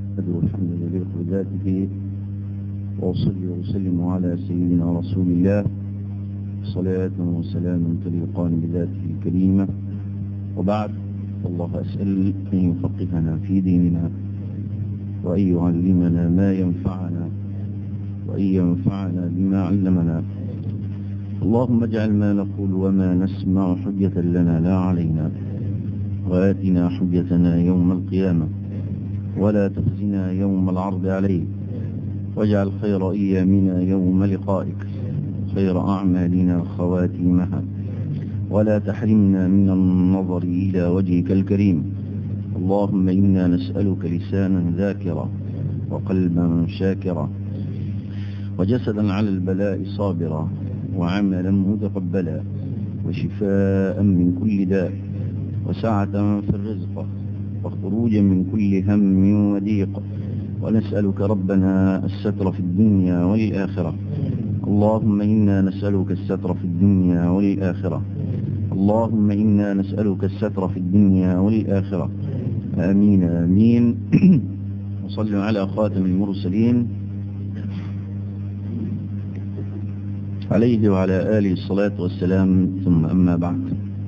أدعو الحمد لله بذاته وأصلي وأسلم على سيدنا رسول الله صلاة وسلاما تليقان بذاته الكريمة وبعد الله أسأل أن يفقهنا في ديننا وأن يعلمنا ما ينفعنا وأن ينفعنا بما علمنا اللهم اجعل ما نقول وما نسمع حجة لنا لا علينا وآتنا حجتنا يوم القيامة ولا تخزنا يوم العرض عليك واجعل خير أيامنا يوم لقائك خير أعمالنا خواتيمها ولا تحرمنا من النظر إلى وجهك الكريم اللهم إنا نسألك لسانا ذاكرا وقلبا شاكرا وجسدا على البلاء صابرا وعملا متقبلا وشفاء من كل داء وسعة في الرزق وخروجا من كل هم وضيق ونسألك ربنا الستر في الدنيا والآخرة اللهم إنا نسألك الستر في الدنيا والآخرة اللهم إنا نسألك الستر في الدنيا والآخرة آمين آمين وصلوا على خاتم المرسلين عليه وعلى آله الصلاة والسلام ثم أما بعد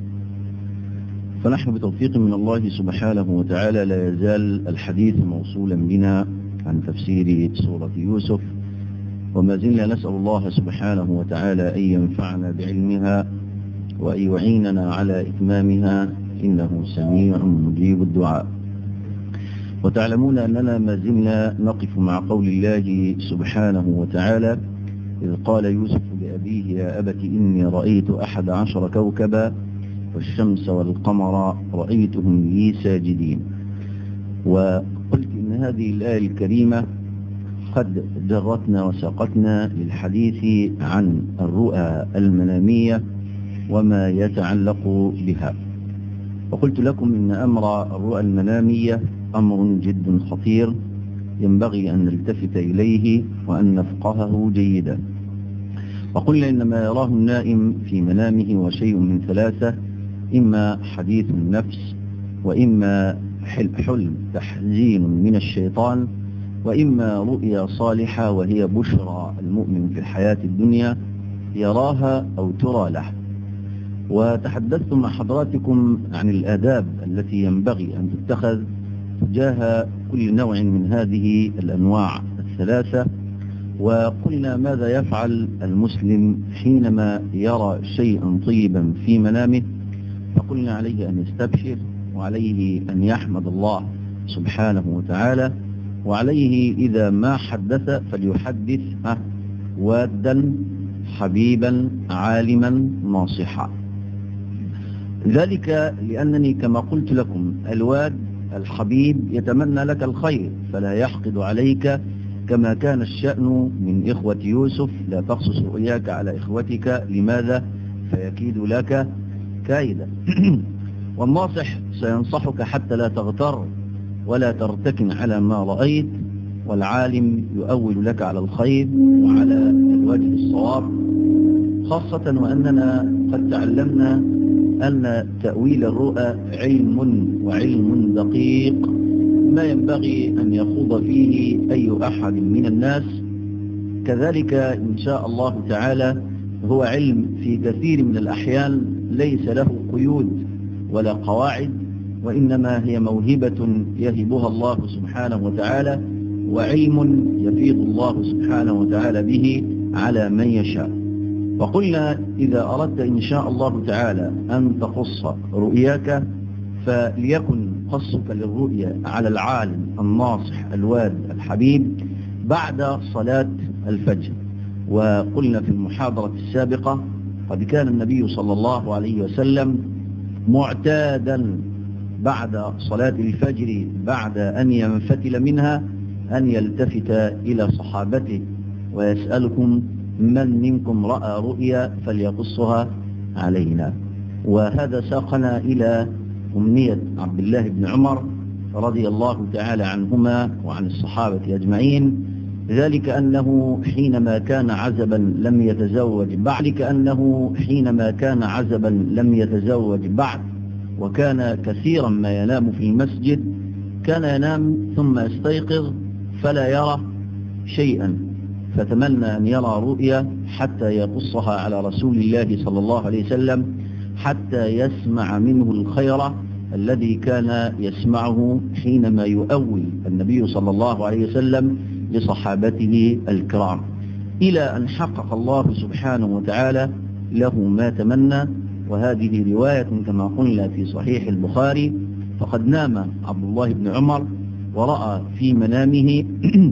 فنحن بتوفيق من الله سبحانه وتعالى لا يزال الحديث موصولا بنا عن تفسير سورة يوسف وما زلنا نسأل الله سبحانه وتعالى أن ينفعنا بعلمها وأن يعيننا على إتمامها إنه سميع مجيب الدعاء وتعلمون أننا ما زلنا نقف مع قول الله سبحانه وتعالى إذ قال يوسف لأبيه يا أبت إني رأيت أحد عشر كوكبا والشمس والقمر رأيتهم لي ساجدين وقلت إن هذه الآية الكريمة قد جرتنا وساقتنا للحديث عن الرؤى المنامية وما يتعلق بها وقلت لكم إن أمر الرؤى المنامية أمر جد خطير ينبغي أن نلتفت إليه وأن نفقهه جيدا وقلنا إن ما يراه النائم في منامه وشيء من ثلاثة إما حديث النفس وإما حلم تحزين من الشيطان وإما رؤيا صالحة وهي بشرى المؤمن في الحياة الدنيا يراها أو ترى له وتحدثت مع حضراتكم عن الآداب التي ينبغي أن تتخذ تجاه كل نوع من هذه الأنواع الثلاثة وقلنا ماذا يفعل المسلم حينما يرى شيئا طيبا في منامه فقلنا عليه أن يستبشر وعليه أن يحمد الله سبحانه وتعالى وعليه إذا ما حدث فليحدث وادا حبيبا عالما ناصحا ذلك لأنني كما قلت لكم الواد الحبيب يتمنى لك الخير فلا يحقد عليك كما كان الشأن من إخوة يوسف لا تقصص رؤياك على إخوتك لماذا فيكيد لك كايدا والناصح سينصحك حتى لا تغتر ولا ترتكن على ما رأيت والعالم يؤول لك على الخير وعلى الوجه الصواب خاصة وأننا قد تعلمنا أن تأويل الرؤى علم وعلم دقيق ما ينبغي أن يخوض فيه أي أحد من الناس كذلك إن شاء الله تعالى هو علم في كثير من الأحيان ليس له قيود ولا قواعد وإنما هي موهبة يهبها الله سبحانه وتعالى وعلم يفيض الله سبحانه وتعالى به على من يشاء وقلنا إذا أردت إن شاء الله تعالى أن تقص رؤياك فليكن قصك للرؤيا على العالم الناصح الواد الحبيب بعد صلاة الفجر وقلنا في المحاضرة السابقة قد كان النبي صلى الله عليه وسلم معتادا بعد صلاة الفجر بعد أن ينفتل منها أن يلتفت إلى صحابته ويسألكم من منكم رأى رؤيا فليقصها علينا وهذا ساقنا إلى أمنية عبد الله بن عمر رضي الله تعالى عنهما وعن الصحابة أجمعين ذلك أنه حينما كان عزبا لم يتزوج بعد كأنه حينما كان عزبا لم يتزوج بعد وكان كثيرا ما ينام في المسجد كان ينام ثم يستيقظ فلا يرى شيئا فتمنى أن يرى رؤيا حتى يقصها على رسول الله صلى الله عليه وسلم حتى يسمع منه الخير الذي كان يسمعه حينما يؤول النبي صلى الله عليه وسلم لصحابته الكرام إلى أن حقق الله سبحانه وتعالى له ما تمنى وهذه رواية كما قلنا في صحيح البخاري فقد نام عبد الله بن عمر ورأى في منامه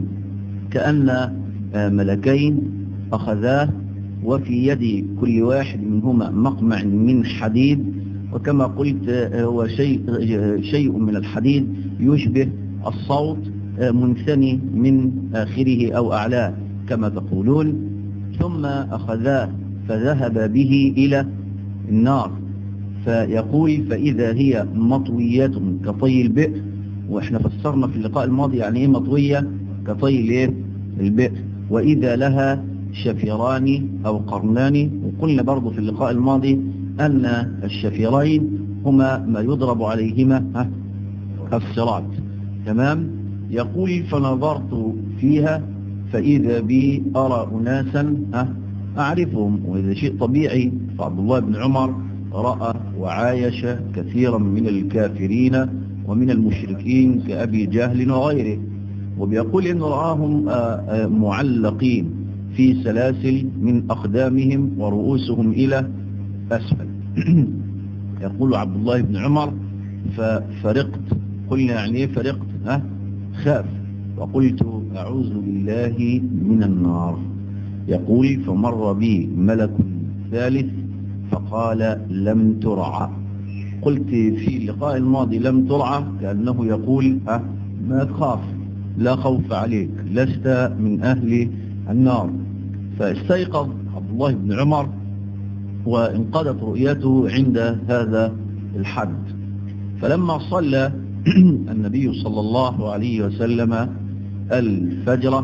كأن ملكين أخذاه وفي يد كل واحد منهما مقمع من حديد وكما قلت هو شيء, شيء من الحديد يشبه الصوت منثني من آخره أو أعلاه كما تقولون ثم أخذاه فذهب به إلى النار فيقول فإذا هي مطوية كطي البئر وإحنا فسرنا في اللقاء الماضي يعني إيه مطوية كطي البئر وإذا لها شفيران أو قرنان وقلنا برضو في اللقاء الماضي أن الشفيرين هما ما يضرب عليهما الصراط تمام يقول فنظرت فيها فإذا بي أرى أناسا أعرفهم وإذا شيء طبيعي فعبد الله بن عمر رأى وعايش كثيرا من الكافرين ومن المشركين كأبي جهل وغيره وبيقول إن رآهم معلقين في سلاسل من أقدامهم ورؤوسهم إلى أسفل يقول عبد الله بن عمر ففرقت قلنا يعني ايه فرقت ها خاف وقلت أعوذ بالله من النار يقول فمر بي ملك ثالث فقال لم ترعى قلت في اللقاء الماضي لم ترعى كأنه يقول ها ما تخاف لا خوف عليك لست من أهل النار فاستيقظ عبد الله بن عمر وانقضت رؤيته عند هذا الحد فلما صلى النبي صلى الله عليه وسلم الفجر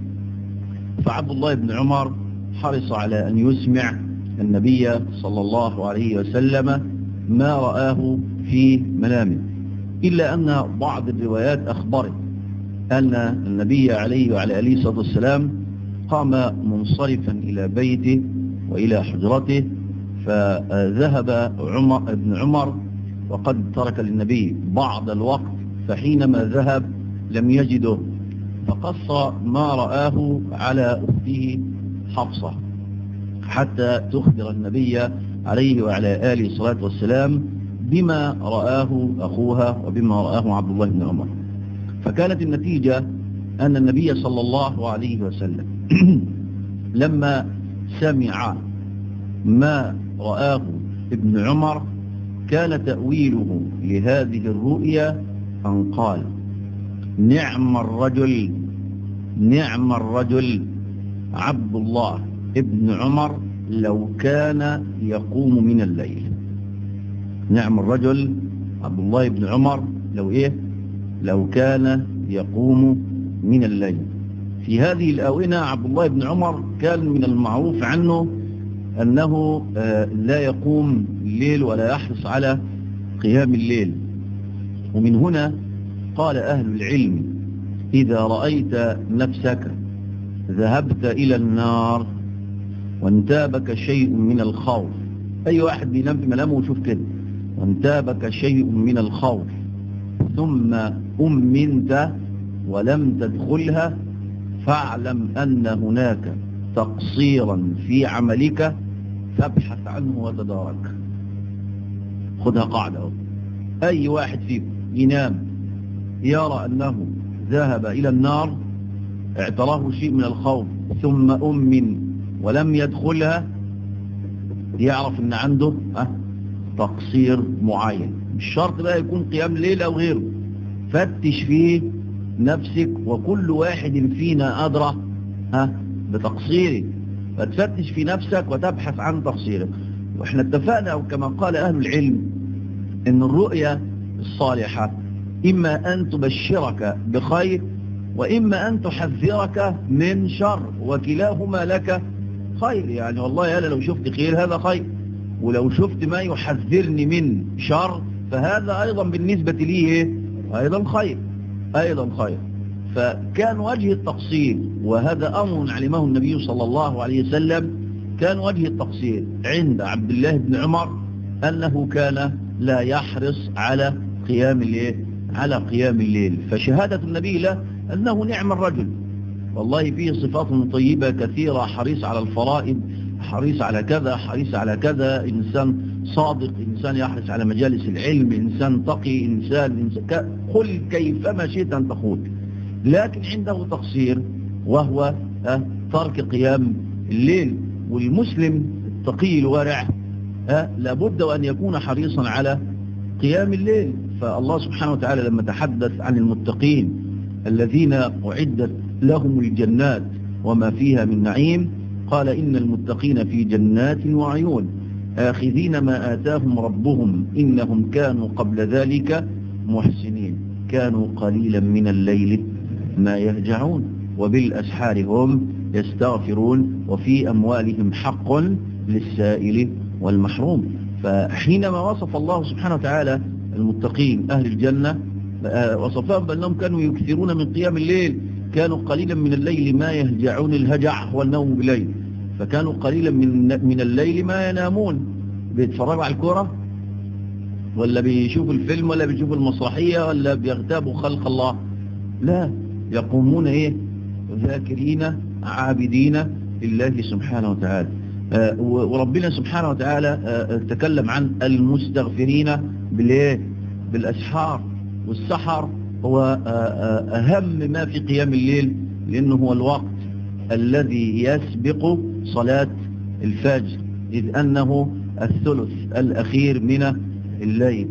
فعبد الله بن عمر حرص على أن يسمع النبي صلى الله عليه وسلم ما رآه في منامه إلا أن بعض الروايات أخبرت أن النبي عليه وعلى آله الصلاة والسلام قام منصرفا إلى بيته وإلى حجرته فذهب عمر ابن عمر وقد ترك للنبي بعض الوقت فحينما ذهب لم يجده فقص ما رآه على أخته حفصة حتى تخبر النبي عليه وعلى آله الصلاة والسلام بما رآه أخوها وبما رآه عبد الله بن عمر فكانت النتيجة أن النبي صلى الله عليه وسلم لما سمع ما رآه ابن عمر كان تأويله لهذه الرؤيا أن قال نعم الرجل نعم الرجل عبد الله ابن عمر لو كان يقوم من الليل نعم الرجل عبد الله بن عمر لو ايه لو كان يقوم من الليل في هذه الآونة عبد الله بن عمر كان من المعروف عنه أنه لا يقوم الليل ولا يحرص على قيام الليل ومن هنا قال أهل العلم إذا رأيت نفسك ذهبت إلى النار وانتابك شيء من الخوف أي واحد بينام في ملامه ويشوف كده وانتابك شيء من الخوف ثم أمنت ولم تدخلها فاعلم أن هناك تقصيرا في عملك فابحث عنه وتدارك خذها قاعدة أي واحد فيكم ينام يرى أنه ذهب إلى النار اعتراه شيء من الخوف ثم أمن ولم يدخلها يعرف أن عنده أه تقصير معين مش شرط بقى يكون قيام ليل أو غيره فتش فيه نفسك وكل واحد فينا أدرى ها بتقصيره فتفتش في نفسك وتبحث عن تقصيرك واحنا اتفقنا أو كما قال أهل العلم ان الرؤية الصالحة إما أن تبشرك بخير وإما أن تحذرك من شر وكلاهما لك خير يعني والله أنا لو شفت خير هذا خير ولو شفت ما يحذرني من شر فهذا أيضا بالنسبة لي أيضا خير أيضا خير فكان وجه التقصير وهذا أمر علمه النبي صلى الله عليه وسلم كان وجه التقصير عند عبد الله بن عمر أنه كان لا يحرص على قيام الليل على قيام الليل فشهادة النبي له أنه نعم الرجل والله فيه صفات طيبة كثيرة حريص على الفرائض حريص على كذا حريص على كذا إنسان صادق إنسان يحرص على مجالس العلم إنسان تقي إنسان, إنسان قل كيفما شئت أن تقول لكن عنده تقصير وهو ترك قيام الليل والمسلم التقي الورع لابد أن يكون حريصا على قيام الليل فالله سبحانه وتعالى لما تحدث عن المتقين الذين أعدت لهم الجنات وما فيها من نعيم قال إن المتقين في جنات وعيون آخذين ما آتاهم ربهم إنهم كانوا قبل ذلك محسنين كانوا قليلا من الليل ما يهجعون وبالأسحار هم يستغفرون وفي أموالهم حق للسائل والمحروم فحينما وصف الله سبحانه وتعالى المتقين أهل الجنة وصفهم بأنهم كانوا يكثرون من قيام الليل كانوا قليلا من الليل ما يهجعون الهجع هو النوم بالليل فكانوا قليلا من من الليل ما ينامون بيتفرجوا على الكرة ولا بيشوفوا الفيلم ولا بيشوفوا المسرحية ولا بيغتابوا خلق الله لا يقومون ايه ذاكرين عابدين لله سبحانه وتعالى آه وربنا سبحانه وتعالى آه تكلم عن المستغفرين بالايه بالاسحار والسحر هو آه اهم ما في قيام الليل لانه هو الوقت الذي يسبق صلاة الفجر إذ أنه الثلث الأخير من الليل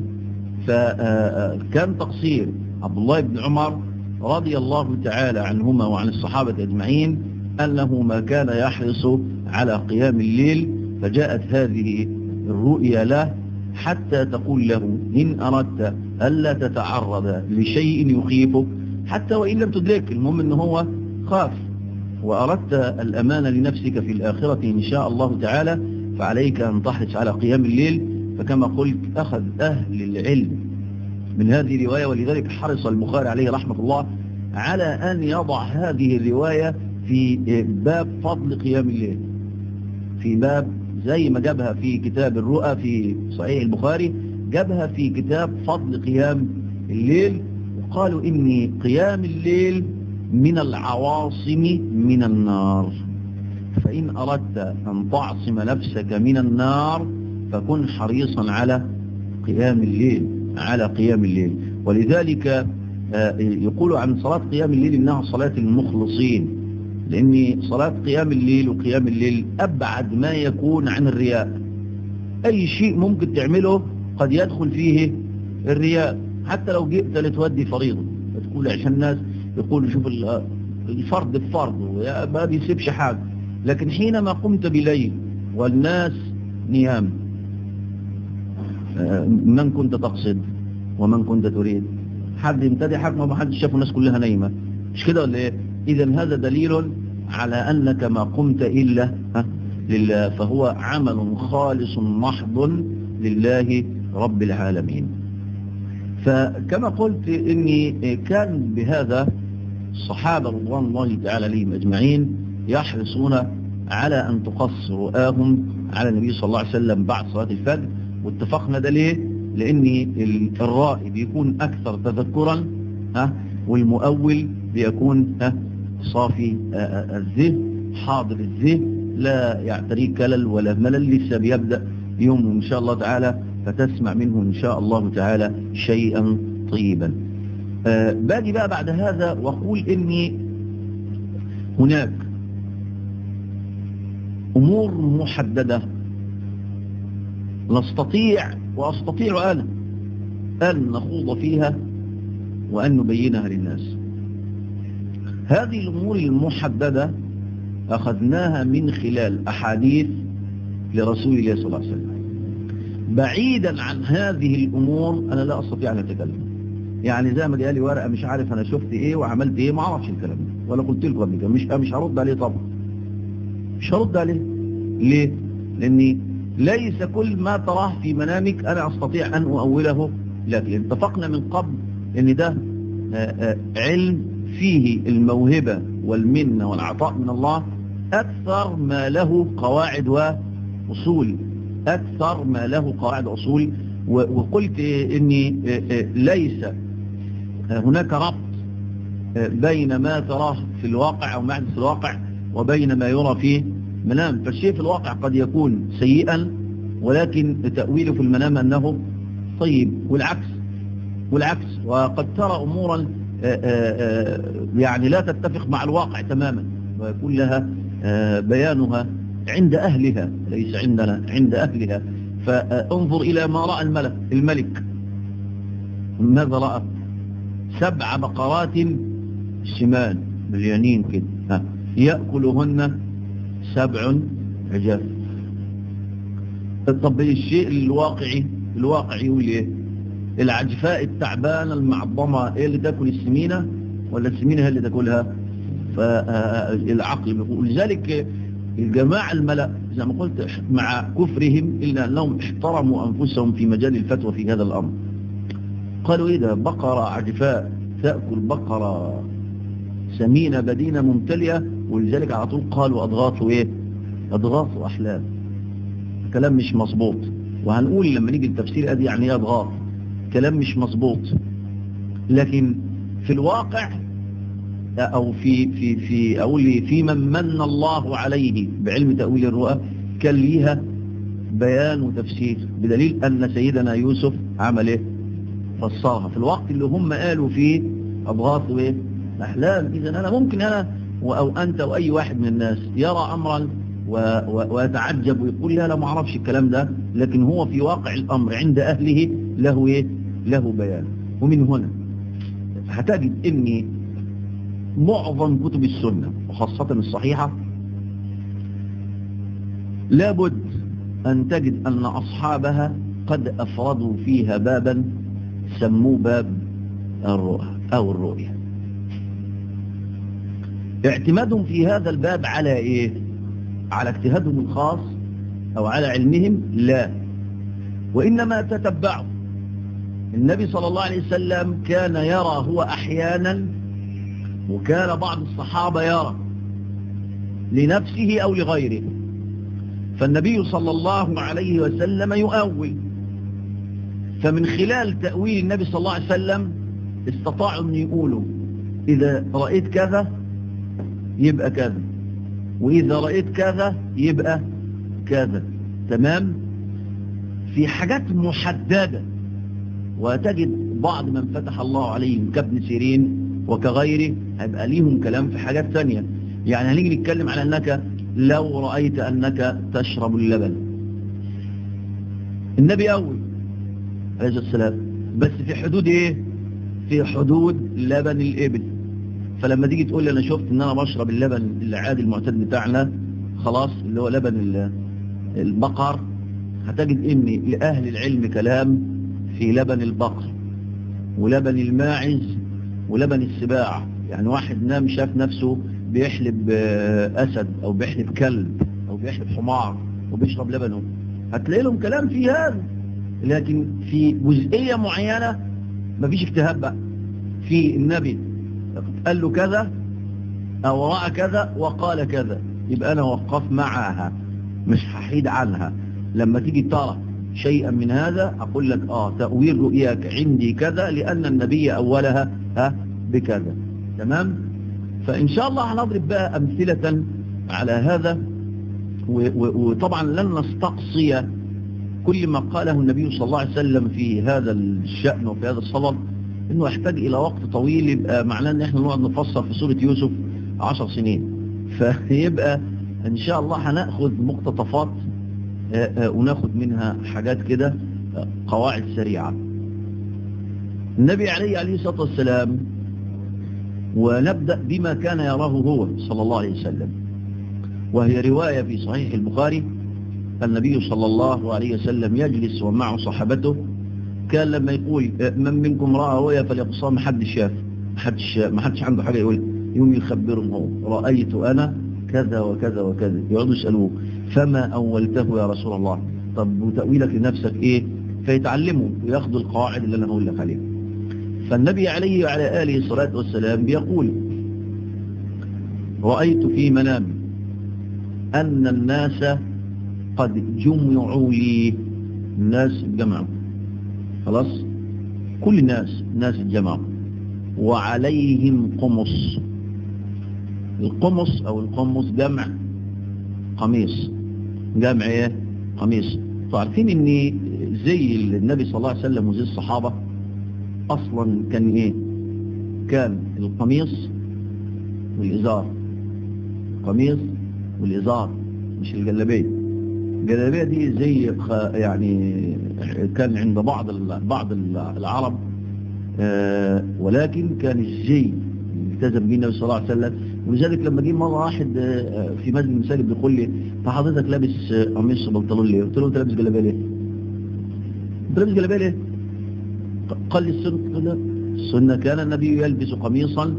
فكان تقصير عبد الله بن عمر رضي الله تعالى عنهما وعن الصحابة أجمعين أنه ما كان يحرص على قيام الليل فجاءت هذه الرؤيا له حتى تقول له إن أردت ألا تتعرض لشيء يخيفك حتى وإن لم تدرك المهم أنه هو خاف وأردت الأمان لنفسك في الآخرة إن شاء الله تعالى فعليك أن تحرص على قيام الليل فكما قلت أخذ أهل العلم من هذه الرواية ولذلك حرص البخاري عليه رحمة الله على أن يضع هذه الرواية في باب فضل قيام الليل في باب زي ما جابها في كتاب الرؤى في صحيح البخاري جابها في كتاب فضل قيام الليل وقالوا إن قيام الليل من العواصم من النار فإن أردت أن تعصم نفسك من النار فكن حريصا على قيام الليل على قيام الليل ولذلك يقول عن صلاة قيام الليل إنها صلاة المخلصين لأن صلاة قيام الليل وقيام الليل أبعد ما يكون عن الرياء أي شيء ممكن تعمله قد يدخل فيه الرياء حتى لو جئت لتودي فريضة تقول عشان الناس يقول شوف الفرد الفرد ما بيسيبش حاجة لكن حينما قمت بليل والناس نيام من كنت تقصد ومن كنت تريد حد يمتدحك ما حد شاف الناس كلها نايمة مش كده ولا ايه اذا هذا دليل على انك ما قمت الا لله فهو عمل خالص محض لله رب العالمين فكما قلت اني كان بهذا الصحابة رضوان الله تعالى عليهم أجمعين يحرصون على أن تقص رؤاهم على النبي صلى الله عليه وسلم بعد صلاة الفجر واتفقنا ده ليه لأن الرائي بيكون أكثر تذكرا ها والمؤول بيكون ها صافي الذهن حاضر الذهن لا يعتريه كلل ولا ملل لسه بيبدأ يوم إن شاء الله تعالى فتسمع منه إن شاء الله تعالى شيئا طيبا آه باجي بقى بعد هذا واقول اني هناك امور محددة نستطيع واستطيع انا ان نخوض فيها وان نبينها للناس هذه الامور المحددة اخذناها من خلال احاديث لرسول الله صلى الله عليه وسلم بعيدا عن هذه الامور انا لا استطيع ان اتكلم يعني زي ما جالي ورقة مش عارف انا شفت ايه وعملت ايه ما اعرفش الكلام ده ولا قلت لكم قبل كده مش مش هرد عليه طبعا مش هرد عليه ليه لاني ليس كل ما تراه في منامك انا استطيع ان اؤوله لكن اتفقنا من قبل ان ده علم فيه الموهبة والمنة والعطاء من الله أكثر ما له قواعد وأصول أكثر ما له قواعد وأصول وقلت إني ليس هناك ربط بين ما تراه في الواقع أو ما يحدث في الواقع وبين ما يرى في منام فالشيء في الواقع قد يكون سيئا ولكن تأويله في المنام أنه طيب والعكس والعكس وقد ترى أمورا يعني لا تتفق مع الواقع تماما ويكون لها بيانها عند أهلها ليس عندنا عند أهلها فانظر إلى ما رأى الملك الملك ماذا رأى سبع بقرات شمال مليانين كده يأكلهن سبع عجاف طب الشيء الواقعي الواقعي يقول ايه العجفاء التعبانة المعظمة ايه اللي تاكل السمينة ولا السمينة هي اللي تاكلها فالعقل بيقول لذلك الجماعة الملأ زي ما قلت مع كفرهم إلا أنهم احترموا أنفسهم في مجال الفتوى في هذا الأمر قالوا إيه ده بقرة عجفاء تأكل بقرة سمينة بدينة ممتلئة ولذلك على طول قالوا أضغاثوا إيه أضغاث أحلام كلام مش مظبوط وهنقول لما نيجي التفسير أدي يعني إيه أضغاث كلام مش مظبوط لكن في الواقع أو في في في أقول في من من الله عليه بعلم تأويل الرؤى كان ليها بيان وتفسير بدليل أن سيدنا يوسف عمل إيه فسرها في الوقت اللي هم قالوا فيه أضغاث إيه أحلام إذا أنا ممكن أنا أو أنت أو أي واحد من الناس يرى أمرا ويتعجب ويقول لا لا ما اعرفش الكلام ده لكن هو في واقع الأمر عند أهله له إيه له بيان ومن هنا هتجد إني معظم كتب السنة وخاصة الصحيحة لابد أن تجد أن أصحابها قد أفردوا فيها بابا سموه باب الرؤى أو الرؤية اعتمادهم في هذا الباب على إيه على اجتهادهم الخاص أو على علمهم لا وإنما تتبعوا النبي صلى الله عليه وسلم كان يرى هو أحيانا وكان بعض الصحابة يرى لنفسه أو لغيره فالنبي صلى الله عليه وسلم يؤول فمن خلال تأويل النبي صلى الله عليه وسلم استطاعوا أن يقولوا إذا رأيت كذا يبقى كذا وإذا رأيت كذا يبقى كذا تمام في حاجات محددة وتجد بعض من فتح الله عليهم كابن سيرين وكغيره هيبقى ليهم كلام في حاجات ثانية يعني هنيجي نتكلم على أنك لو رأيت أنك تشرب اللبن النبي أول عليه السلام بس في حدود إيه في حدود لبن الإبل فلما تيجي تقول لي أنا شفت أن أنا بشرب اللبن العادي المعتاد بتاعنا خلاص اللي هو لبن البقر هتجد إن لأهل العلم كلام في لبن البقر ولبن الماعز ولبن السباع يعني واحد نام شاف نفسه بيحلب أسد أو بيحلب كلب أو بيحلب حمار وبيشرب لبنه هتلاقي لهم كلام في هذا لكن في جزئية معينة مفيش اجتهاد بقى في النبي قال له كذا أو رأى كذا وقال كذا يبقى أنا وقف معها مش هحيد عنها لما تيجي ترى شيئا من هذا أقول لك آه تأويل رؤياك عندي كذا لأن النبي أولها ها بكذا تمام فإن شاء الله هنضرب بقى أمثلة على هذا وطبعا لن نستقصي كل ما قاله النبي صلى الله عليه وسلم في هذا الشأن وفي هذا الصدد انه يحتاج الى وقت طويل يبقى معناه ان احنا نقعد نفسر في سورة يوسف عشر سنين فيبقى ان شاء الله هناخذ مقتطفات وناخد منها حاجات كده قواعد سريعة النبي عليه عليه الصلاة والسلام ونبدأ بما كان يراه هو صلى الله عليه وسلم وهي رواية في صحيح البخاري النبي صلى الله عليه وسلم يجلس ومعه صحابته كان لما يقول من منكم رأى رؤيا فليقصها ما حدش شاف ما حدش عنده حاجة يقول يوم يخبرهم هو رأيت أنا كذا وكذا وكذا يقعدوا يسألوه فما أولته يا رسول الله طب وتأويلك لنفسك إيه فيتعلموا وياخدوا القواعد اللي أنا هقول لك عليها فالنبي عليه وعلى آله الصلاة والسلام بيقول رأيت في منام أن الناس قد جمعوا لي الناس جمعوا خلاص كل الناس ناس جمعوا وعليهم قمص القمص أو القمص جمع قميص جمع ايه قميص فعارفين ان زي النبي صلى الله عليه وسلم وزي الصحابة اصلا كان ايه كان القميص والازار القميص والازار مش الجلابيه الجلابيه دي زي يعني كان عند بعض بعض العرب آه ولكن كان الزي التزم به النبي صلى الله عليه وسلم ولذلك لما جه مره واحد في مسجد المساجد بيقول لي فحضرتك لابس قميص بنطلون ليه؟ قلت له انت لابس جلابيه ليه؟ انت لابس جلابيه ليه؟ قال لي السنه السنه كان النبي يلبس قميصا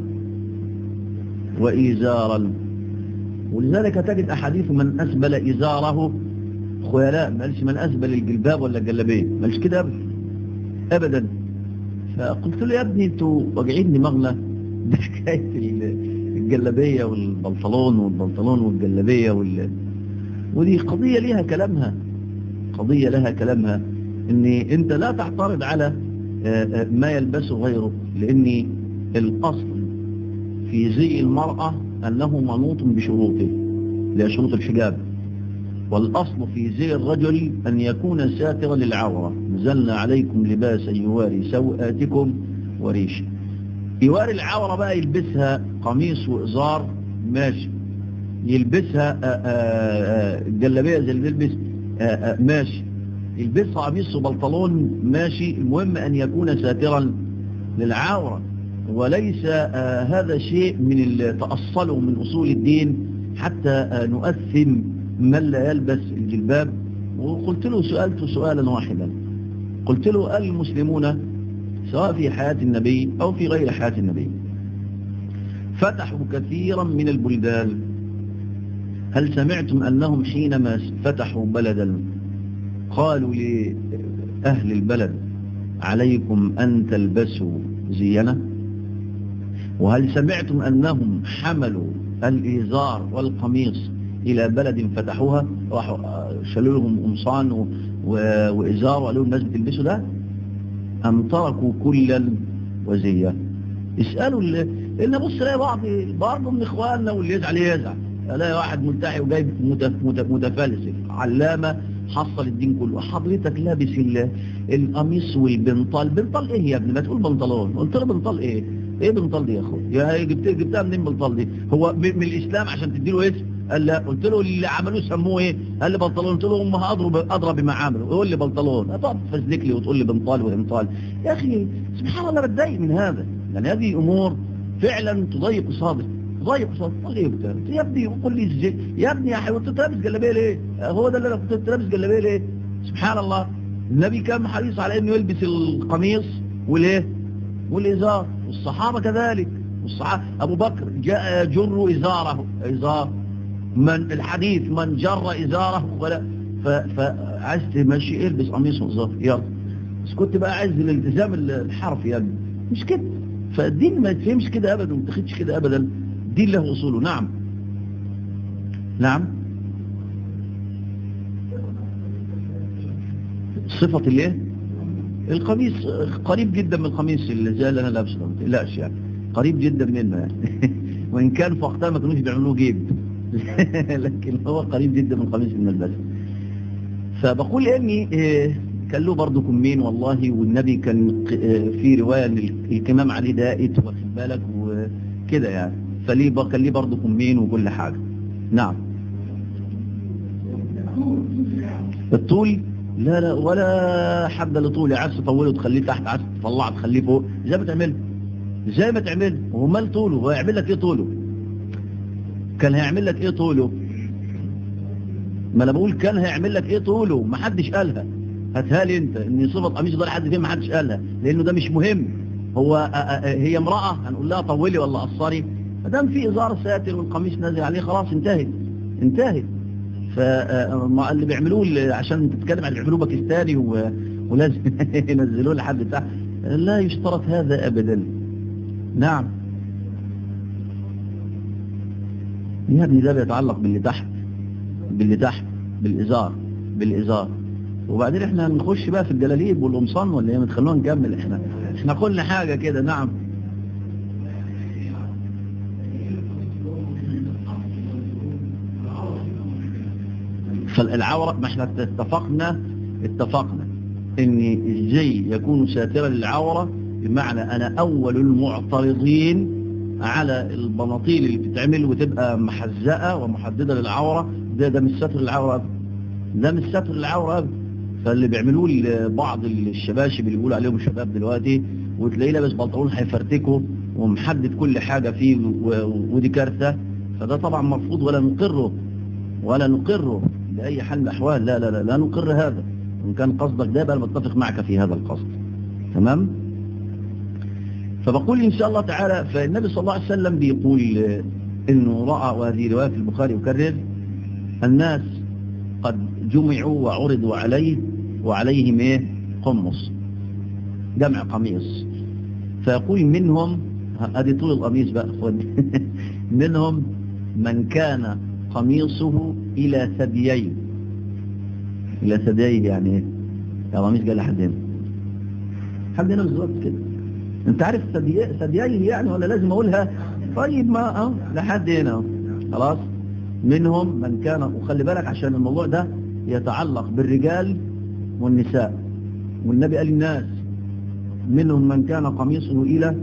وإزارا ولذلك تجد أحاديث من أسبل إزاره خيلاء ما قالش من أسبل الجلباب ولا الجلابيه ما قالش كده أبدا أبدا فقلت له يا ابني انتوا واجعين دماغنا ده حكايه الجلابيه والبنطلون والبنطلون والجلابيه وال... ودي قضيه ليها كلامها قضيه لها كلامها ان انت لا تعترض على ما يلبسه غيره لان الاصل في زي المراه انه منوط بشروطه لشروط الحجاب والأصل في زي الرجل أن يكون ساترا للعورة نزلنا عليكم لباسا يواري سوآتكم وريش يواري العورة بقى يلبسها قميص وإزار ماشي يلبسها جلابية زي اللي بيلبس ماشي يلبسها قميص وبنطلون ماشي المهم أن يكون ساترا للعورة وليس هذا شيء من تأصله من أصول الدين حتى نؤثم من لا يلبس الجلباب وقلت له سألته سؤالا واحدا قلت له المسلمون سواء في حياة النبي أو في غير حياة النبي فتحوا كثيرا من البلدان هل سمعتم أنهم حينما فتحوا بلدا قالوا لأهل البلد عليكم أن تلبسوا زينا وهل سمعتم أنهم حملوا الإزار والقميص إلى بلد فتحوها راحوا شالوا لهم قمصان وإزار وقالوا الناس بتلبسوا ده أم تركوا كلا وزيا اسألوا لأن بص لاقي بعض برضه من إخواننا واللي يزعل يزعل الاقي واحد ملتحي وجايب متفلسف علامة حصل الدين كله حضرتك لابس القميص والبنطال بنطال ايه يا ابني ما تقول بنطلون قلت له بنطال ايه ايه بنطال دي يا اخويا يا جبت جبتها منين بنطال دي هو من الاسلام عشان تديله اسم قال لا قلت له اللي عملوه سموه ايه قال لي بنطلون قلت له هم اضرب اضرب بما عملوا يقول لي بنطلون هتقعد تفزلك لي وتقول لي بنطال وانطال يا اخي سبحان الله بتضايق من هذا يعني هذه امور فعلا تضيق صادق تضيق صادق قال لي يا ابني قول لي ازاي يا ابني يا حبيبي انت لابس جلابيه ليه هو ده اللي انا كنت لابس جلابيه ليه سبحان الله النبي كان حريص على انه يلبس القميص والايه والازار والصحابه كذلك والصحابه ابو بكر جاء جر ازاره ازار من الحديث من جر إزاره ولا فعايز تمشي البس قميص وإزار يلا بس كنت بقى عايز الالتزام الحرفي يعني مش كده فالدين ما يتفهمش كده أبدا وما تاخدش كده أبدا الدين له أصوله نعم نعم صفة الايه القميص قريب جدا من القميص اللي زي اللي انا لابسه ما تقلقش يعني قريب جدا منه يعني وان كان في وقتها ما كانوش بيعملوه جيب لكن هو قريب جدا من قميص الملبس فبقول اني كان له برضه كمين والله والنبي كان في رواية ان الكمام عليه دائت واخد بالك وكده يعني فليه كان ليه برضه كمين وكل حاجة نعم الطول لا لا ولا حد لطول عايز تطوله تخليه تحت عايز تطلعه تخليه فوق زي ما تعمله زي ما تعمله هو مال طوله هو يعمل لك ايه طوله كان هيعمل لك ايه طوله ما انا بقول كان هيعمل لك ايه طوله ما حدش قالها هاتها لي انت ان صفه قميص ده لحد فين ما حدش قالها لانه ده مش مهم هو آآ آآ هي امراه هنقول لها طولي ولا قصري ما دام في ازار ساتر والقميص نازل عليه خلاص انتهت انتهت فاللي بيعملوه عشان تتكلم عن اللي بيعملوه باكستاني ولازم ينزلوه لحد تحت لا يشترط هذا أبدا نعم يا ابني ده بيتعلق باللي تحت باللي تحت بالإزار بالإزار وبعدين احنا نخش بقى في الجلاليب والقمصان ولا ايه ما تخلونا نكمل احنا احنا قلنا حاجة كده نعم فالعورة ما احنا اتفقنا اتفقنا ان الزي يكون ساترا للعورة بمعنى انا اول المعترضين على البناطيل اللي بتتعمل وتبقى محزقة ومحددة للعورة ده ده مش ستر العورة ده مش ستر العورة فاللي بيعملوه بعض الشباشب اللي بيقولوا عليهم شباب دلوقتي وتلاقيه لابس بنطلون هيفرتكه ومحدد كل حاجة فيه ودي كارثة فده طبعا مرفوض ولا نقره ولا نقره بأي حال من الأحوال لا لا لا لا نقر هذا إن كان قصدك ده بقى متفق معك في هذا القصد تمام فبقول إن شاء الله تعالى فالنبي صلى الله عليه وسلم بيقول إنه رأى وهذه رواية في البخاري يكرر الناس قد جمعوا وعرضوا عليه وعليهم إيه قمص جمع قميص فيقول منهم هذه طول القميص بقى خد منهم من كان قميصه إلى ثديين إلى ثديين يعني إيه؟ يا قميص قال لحد هنا حد هنا بالظبط كده أنت عارف ثديين يعني ولا لازم أقولها طيب ما أه لحد هنا خلاص منهم من كان وخلي بالك عشان الموضوع ده يتعلق بالرجال والنساء والنبي قال الناس منهم من كان قميصه إلى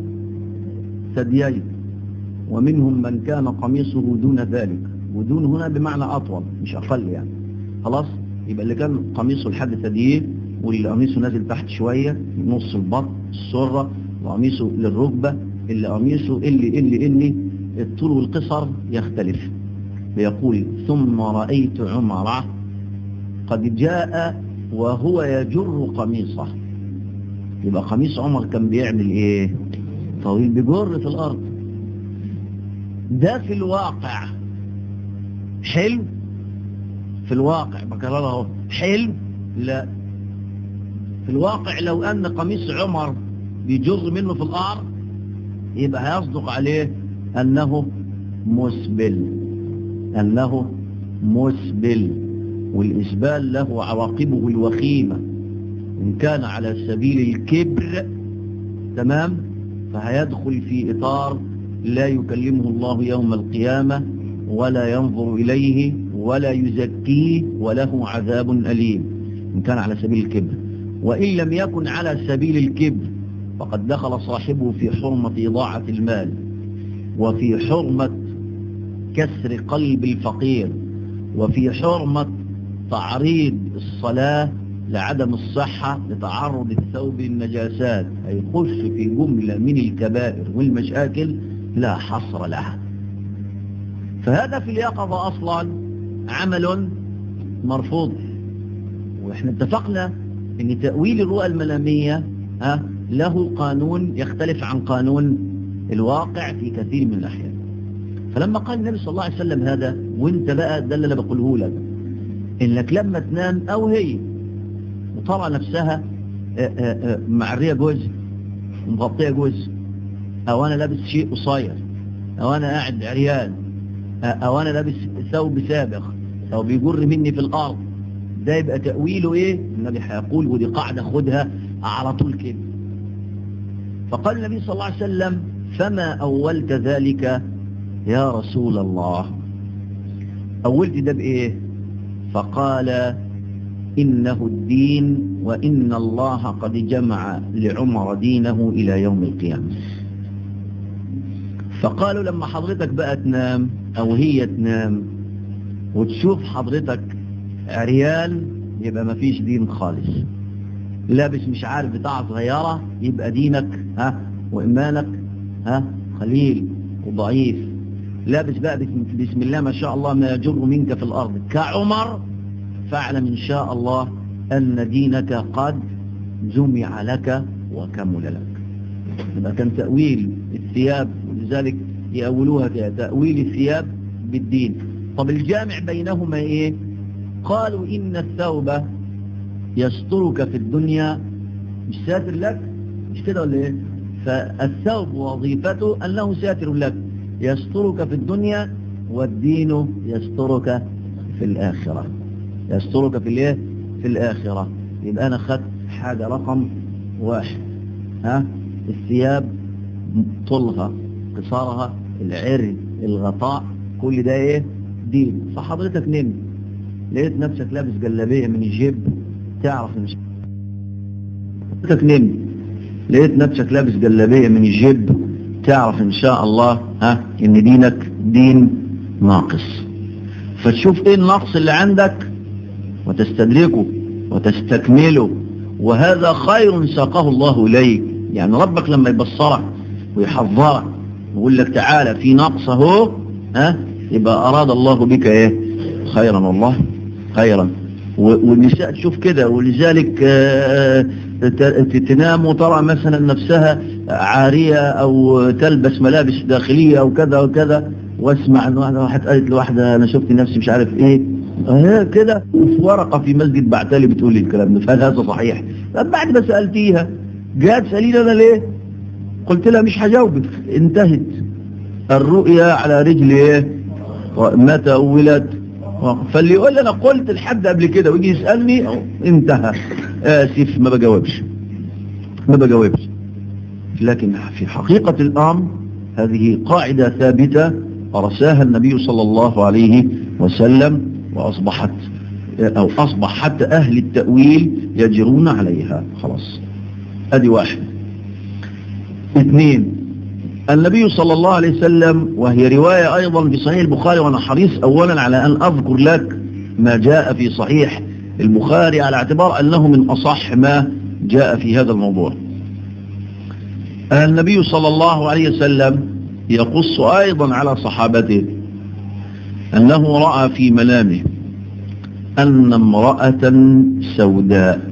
ثديين ومنهم من كان قميصه دون ذلك ودون هنا بمعنى أطول مش أقل يعني خلاص يبقى اللي كان قميصه لحد ثديين واللي قميصه نازل تحت شوية نص البطن السرة وقميصه للركبة اللي قميصه اللي اللي اللي الطول والقصر يختلف ليقول ثم رأيت عمر قد جاء وهو يجر قميصه يبقى قميص عمر كان بيعمل ايه طويل بجر في الارض ده في الواقع حلو في الواقع بكرره حلو لا في الواقع لو ان قميص عمر بيجر منه في الارض يبقى هيصدق عليه انه مسبل انه مسبل والاسبال له عواقبه الوخيمه إن كان على سبيل الكبر تمام فهيدخل في إطار لا يكلمه الله يوم القيامة ولا ينظر إليه ولا يزكيه وله عذاب أليم إن كان على سبيل الكبر وإن لم يكن على سبيل الكبر فقد دخل صاحبه في حرمة إضاعة المال وفي حرمة كسر قلب الفقير وفي حرمة تعريض الصلاة لعدم الصحة لتعرض الثوب للنجاسات هيخش في جملة من الكبائر والمشاكل لا حصر لها فهذا في اليقظة أصلا عمل مرفوض واحنا اتفقنا ان تأويل الرؤى المنامية ها له قانون يختلف عن قانون الواقع في كثير من الأحيان فلما قال النبي صلى الله عليه وسلم هذا وانت بقى ده اللي انا بقوله لك انك لما تنام او هي وترى نفسها معرية جزء ومغطية جزء او انا لابس شيء قصير او انا قاعد عريان او انا لابس ثوب سابق او بيجر مني في الارض ده يبقى تأويله ايه النبي هيقول ودي قاعدة خدها على طول كده فقال النبي صلى الله عليه وسلم فما اولت ذلك يا رسول الله اولت ده بايه فقال إنه الدين وإن الله قد جمع لعمر دينه إلى يوم القيامة فقالوا لما حضرتك بقى تنام أو هي تنام وتشوف حضرتك عريان يبقى ما فيش دين خالص لابس مش عارف بتاع صغيرة يبقى دينك ها وإيمانك ها قليل وضعيف لابس بقى بسم الله ما شاء الله ما يجر منك في الأرض كعمر فاعلم إن شاء الله أن دينك قد جمع لك وكمل لك يبقى كان تأويل الثياب ولذلك يأولوها كده تأويل الثياب بالدين طب الجامع بينهما إيه قالوا إن الثوب يسترك في الدنيا مش ساتر لك مش كده ولا ايه فالثوب وظيفته انه ساتر لك يسترك في الدنيا والدين يسترك في الاخره يسترك في الايه في الاخره يبقى انا خدت حاجه رقم واحد ها الثياب طولها قصارها العري الغطاء كل ده ايه دين فحضرتك نمت لقيت نفسك لابس جلابيه من الجيب تعرف ان حضرتك نمت لقيت نفسك لابس جلابيه من الجيب تعرف ان شاء الله ها ان دينك دين ناقص فتشوف ايه النقص اللي عندك وتستدركه وتستكمله وهذا خير ساقه الله اليك يعني ربك لما يبصرك ويحذرك ويقول لك تعالى في نقص اهو ها يبقى اراد الله بك ايه خيرا والله خيرا والنساء تشوف كده ولذلك تنام وترى مثلا نفسها عارية او تلبس ملابس داخلية او كذا وكذا واسمع ان واحدة واحد قالت لواحدة انا شفت نفسي مش عارف ايه اه كده وفي ورقة في مسجد بعتالي بتقول لي الكلام ده فهل هذا صحيح بعد ما سألتيها جات سأليني انا ليه قلت لها مش هجاوبك انتهت الرؤيا على رجل ايه متى ولد فاللي يقول لي انا قلت لحد قبل كده ويجي يسألني انتهى اسف ما بجاوبش ما بجاوبش لكن في حقيقة الامر هذه قاعدة ثابتة أرساها النبي صلى الله عليه وسلم وأصبحت أو أصبح حتى أهل التأويل يجرون عليها خلاص أدي واحد اثنين النبي صلى الله عليه وسلم وهي رواية أيضا في صحيح البخاري وأنا حريص أولا على أن أذكر لك ما جاء في صحيح البخاري على اعتبار أنه من أصح ما جاء في هذا الموضوع النبي صلى الله عليه وسلم يقص أيضا على صحابته أنه رأى في منامه أن امرأة سوداء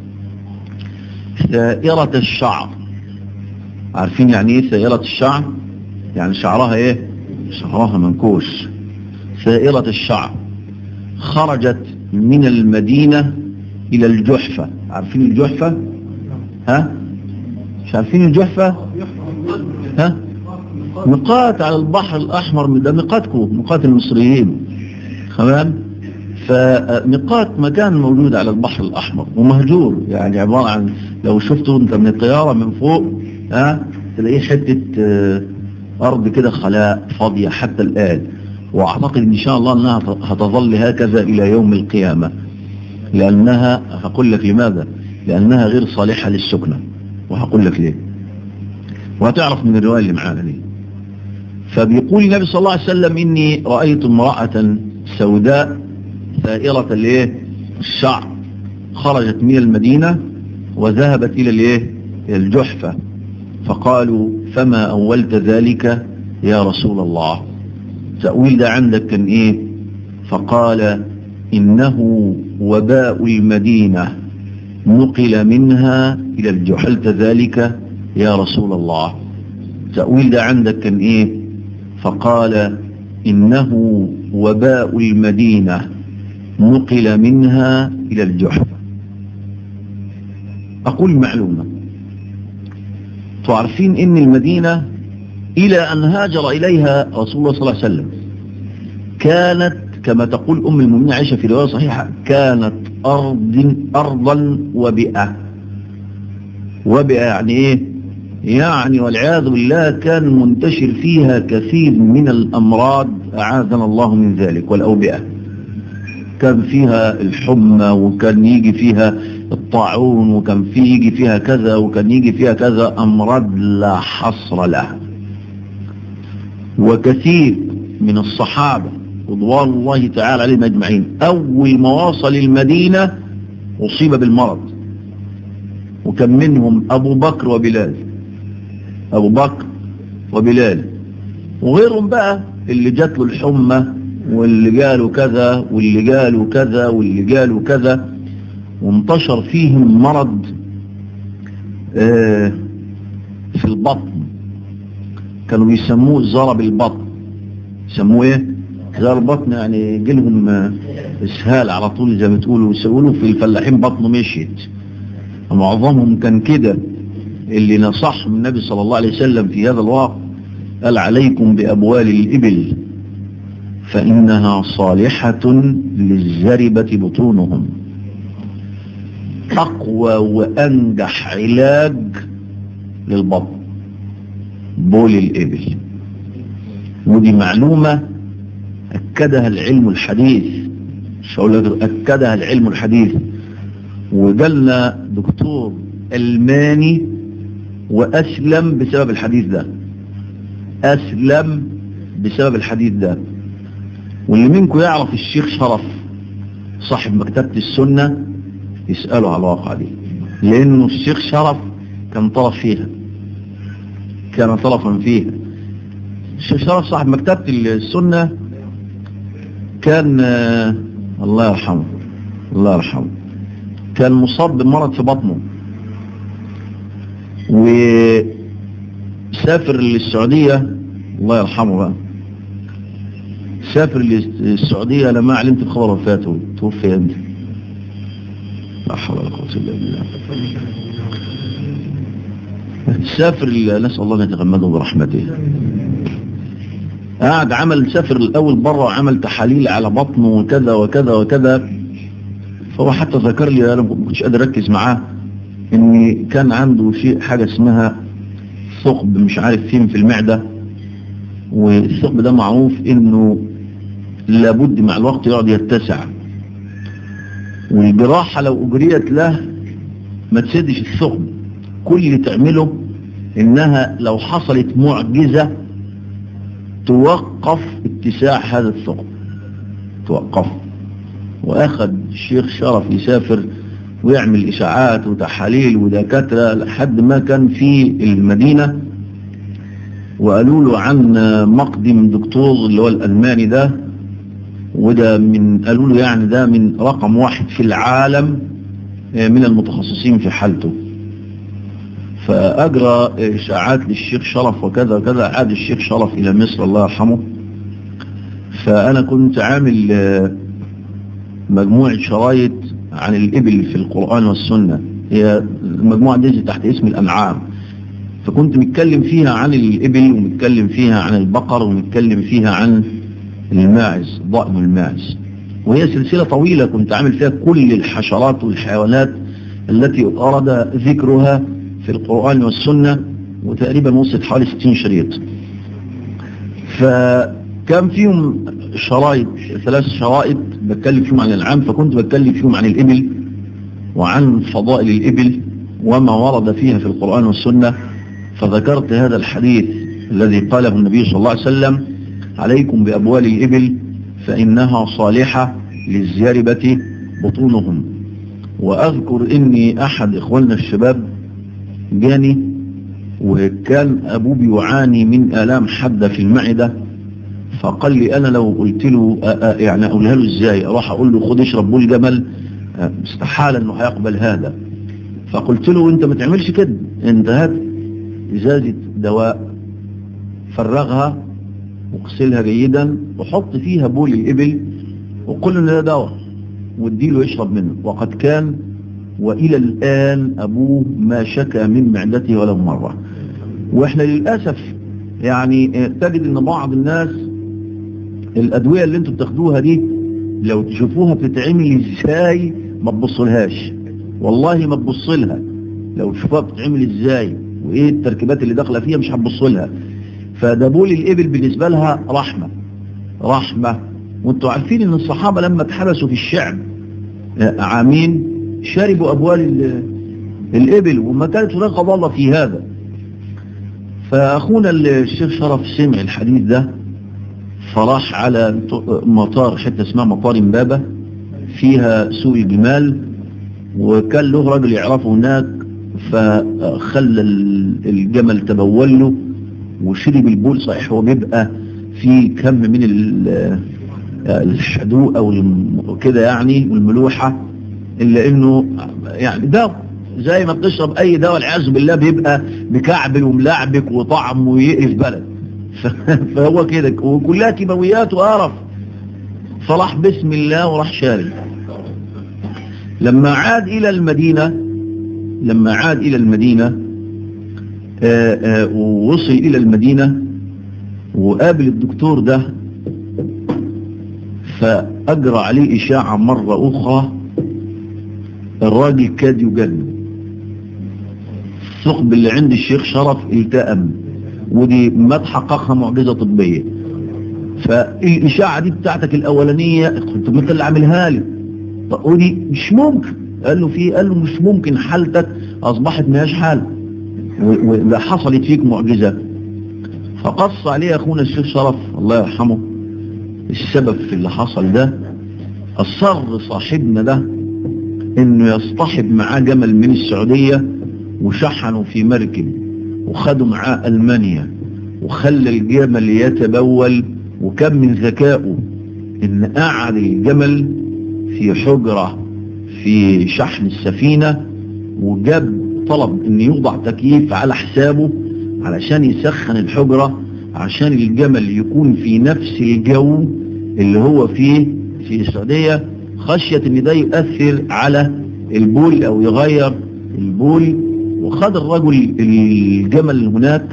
ثائرة الشعر عارفين يعني ايه ثائرة الشعر يعني شعرها ايه شعرها منكوش ثائرة الشعر خرجت من المدينة الى الجحفة عارفين الجحفة ها مش عارفين الجحفة ها ميقات على البحر الاحمر ده ميقاتكم ميقات المصريين تمام فميقات مكان موجود على البحر الاحمر ومهجور يعني عبارة عن لو شفتوا انت من الطيارة من فوق ها تلاقيه حتة اه ارض كده خلاء فاضية حتى الان واعتقد ان شاء الله انها هتظل هكذا الى يوم القيامة لانها هقول لك لماذا لانها غير صالحة للسكنة وهقول لك ليه وهتعرف من الرواية اللي معانا دي فبيقول النبي صلى الله عليه وسلم اني رأيت امرأة سوداء ثائرة الايه الشعر خرجت من المدينة وذهبت الى الايه الجحفة فقالوا فما أولت ذلك يا رسول الله تأويل ده عندك كان إيه فقال إنه وباء المدينة نقل منها إلى الجحلت ذلك يا رسول الله تأويل ده عندك كان إيه فقال إنه وباء المدينة نقل منها إلى الجحفة أقول معلومة تعرفين ان المدينة الى ان هاجر اليها رسول الله صلى الله عليه وسلم كانت كما تقول ام المؤمنين عائشة في رواية صحيحة كانت ارض ارضا وبئة وبئة يعني ايه يعني والعياذ بالله كان منتشر فيها كثير من الامراض اعاذنا الله من ذلك والاوبئة كان فيها الحمى وكان يجي فيها الطاعون وكان في يجي فيها كذا وكان يجي فيها كذا أمراض لا حصر لها وكثير من الصحابة رضوان الله تعالى عليهم أجمعين أول ما وصل المدينة أصيب بالمرض وكان منهم أبو بكر وبلال أبو بكر وبلال وغيرهم بقى اللي جات له الحمى واللي قالوا كذا واللي قالوا كذا واللي قالوا كذا وانتشر فيهم مرض آه في البطن كانوا بيسموه زرب البطن يسموه ايه زرب البطن يعني جيلهم آه اسهال على طول زي ما تقولوا يسألوا في الفلاحين بطنه مشيت معظمهم كان كده اللي نصحهم النبي صلى الله عليه وسلم في هذا الوقت قال عليكم بأبوال الإبل فإنها صالحة للزربة بطونهم أقوى وأنجح علاج للبطن بول الإبل ودي معلومة أكدها العلم الحديث مش هقول لك أكدها العلم الحديث وجالنا دكتور ألماني وأسلم بسبب الحديث ده أسلم بسبب الحديث ده واللي منكم يعرف الشيخ شرف صاحب مكتبة السنة يسأله على الواقع دي لأنه الشيخ شرف كان طرف فيها كان طرفا فيها الشيخ شرف صاحب مكتبة السنة كان آه الله يرحمه الله يرحمه كان مصاب بمرض في بطنه وسافر للسعودية الله يرحمه بقى سافر للسعودية لما علمت بخبر وفاته توفي امتى لا حول ولا قوة الا بالله سافر نسأل الله ان يتغمده برحمته قاعد عمل سافر الاول بره وعمل تحاليل على بطنه وكذا وكذا وكذا فهو حتى ذكر لي انا ما كنتش قادر اركز معاه ان كان عنده شيء حاجه اسمها ثقب مش عارف فين في المعده والثقب ده معروف انه لابد مع الوقت يقعد يتسع والجراحه لو اجريت له ما تسدش الثقب كل اللي تعمله انها لو حصلت معجزه توقف اتساع هذا الثقب توقفه واخد الشيخ شرف يسافر ويعمل اشاعات وتحاليل ودكاتره لحد ما كان في المدينه وقالوا له عن مقدم دكتور اللي هو الالماني ده وده من قالوا له يعني ده من رقم واحد في العالم من المتخصصين في حالته فأجرى إشاعات للشيخ شرف وكذا وكذا عاد الشيخ شرف إلى مصر الله يرحمه فأنا كنت عامل مجموعة شرايط عن الإبل في القرآن والسنة هي المجموعة دي تحت اسم الأنعام فكنت متكلم فيها عن الإبل ومتكلم فيها عن البقر ومتكلم فيها عن الماعز ضأن الماعز وهي سلسلة طويلة كنت عامل فيها كل الحشرات والحيوانات التي أراد ذكرها في القرآن والسنة وتقريبا وصلت حوالي 60 شريط فكان فيهم شرائط ثلاث شرائط بتكلم فيهم عن الأنعام فكنت بتكلم فيهم عن الإبل وعن فضائل الإبل وما ورد فيها في القرآن والسنة فذكرت هذا الحديث الذي قاله النبي صلى الله عليه وسلم عليكم بأبوال الإبل فإنها صالحة للزياربة بطونهم وأذكر إني أحد إخواننا الشباب جاني وكان أبوه بيعاني من آلام حادة في المعدة فقال لي أنا لو قلت له يعني أقولها له إزاي أروح أقول له خد اشرب بول جمل استحالة أنه هيقبل هذا فقلت له أنت ما تعملش كده أنت هات إزازة دواء فرغها واغسلها جيدا وحط فيها بول الإبل وقل له ده دواء واديله يشرب منه وقد كان وإلى الآن أبوه ما شكى من معدته ولا مرة وإحنا للأسف يعني تجد أن بعض الناس الأدوية اللي انتوا بتاخدوها دي لو تشوفوها بتتعمل ازاي ما تبصلهاش والله ما تبصلها لو تشوفوها بتتعمل ازاي وايه التركيبات اللي داخله فيها مش هتبصلها فده بول الإبل بالنسبة لها رحمة رحمة وانتوا عارفين ان الصحابة لما اتحبسوا في الشعب عامين شربوا أبوال الإبل وما كانت هناك ضالة في هذا فأخونا الشيخ شرف سمع الحديث ده فراح على مطار حتة اسمها مطار امبابة فيها سوق الجمال وكان له راجل يعرفه هناك فخلى الجمل تبول له وشرب البول صحيح هو بيبقى في كم من الشدوء او كده يعني والملوحة الا انه يعني دواء زي ما بتشرب اي دواء العياذ بالله بيبقى مكعبل وملعبك وطعم ويقرف بلد فهو كده وكلها كيماويات وقرف فراح بسم الله وراح شارب لما عاد الى المدينة لما عاد الى المدينة آآ آآ ووصل إلى المدينة وقابل الدكتور ده فأجرى عليه إشاعة مرة أخرى الراجل كاد يجنن الثقب اللي عند الشيخ شرف التأم ودي ما تحققها معجزة طبية فالإشاعة دي بتاعتك الأولانية قلت ما انت اللي عاملها لي ودي مش ممكن قال له في قال له مش ممكن حالتك أصبحت ماهاش حال وده حصلت فيك معجزة فقص عليه أخونا الشيخ شرف الله يرحمه السبب في اللي حصل ده أصر صاحبنا ده انه يصطحب معاه جمل من السعودية وشحنوا في مركب وخدوا معاه ألمانيا وخلى الجمل يتبول وكم من ذكائه ان قعد الجمل في حجرة في شحن السفينة وجاب طلب ان يوضع تكييف على حسابه علشان يسخن الحجرة عشان الجمل يكون في نفس الجو اللي هو فيه في السعودية خشية ان ده يؤثر على البول او يغير البول وخد الرجل الجمل هناك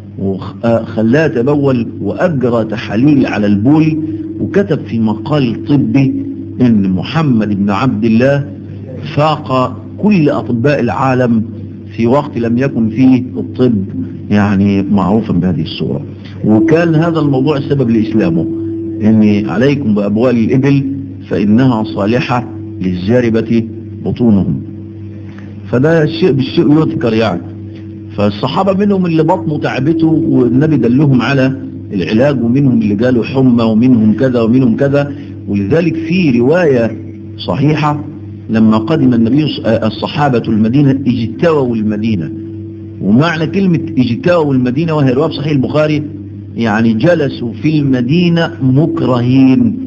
وخلاه تبول واجرى تحاليل على البول وكتب في مقال طبي ان محمد بن عبد الله فاق كل اطباء العالم في وقت لم يكن فيه الطب يعني معروفا بهذه الصورة وكان هذا الموضوع السبب لإسلامه إن عليكم بأبوال الإبل فإنها صالحة للزاربة بطونهم فده الشيء بالشيء يذكر يعني فالصحابة منهم اللي بطنه تعبته والنبي دلهم على العلاج ومنهم اللي جاله حمى ومنهم كذا ومنهم كذا ولذلك في رواية صحيحة لما قدم النبي الصحابة المدينة اجتووا المدينة ومعنى كلمة اجتووا المدينة وهي رواية صحيح البخاري يعني جلسوا في المدينة مكرهين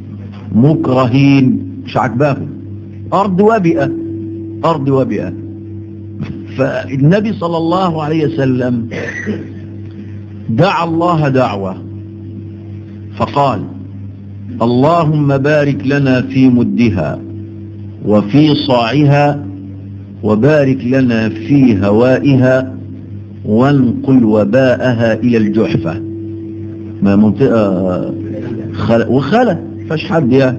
مكرهين مش عجباهم أرض وبئة أرض وبئة فالنبي صلى الله عليه وسلم دعا الله دعوة فقال اللهم بارك لنا في مدها وفي صاعها وبارك لنا في هوائها وانقل وباءها إلى الجحفة ما منطقة خلا وخلا فاش حد يعني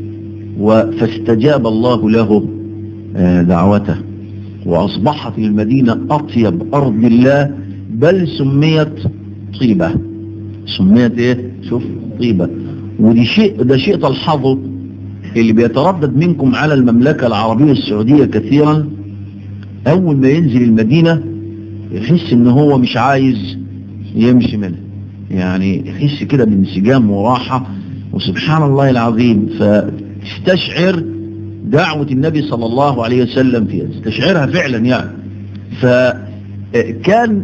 فاستجاب الله له دعوته وأصبحت المدينة أطيب أرض الله بل سميت طيبة سميت ايه شوف طيبة ودي شيء ده شيء تلحظه اللي بيتردد منكم على المملكة العربية السعودية كثيرا أول ما ينزل المدينة يحس ان هو مش عايز يمشي منها يعني يحس كده بانسجام وراحة وسبحان الله العظيم فتستشعر دعوة النبي صلى الله عليه وسلم فيها تستشعرها فعلا يعني فكان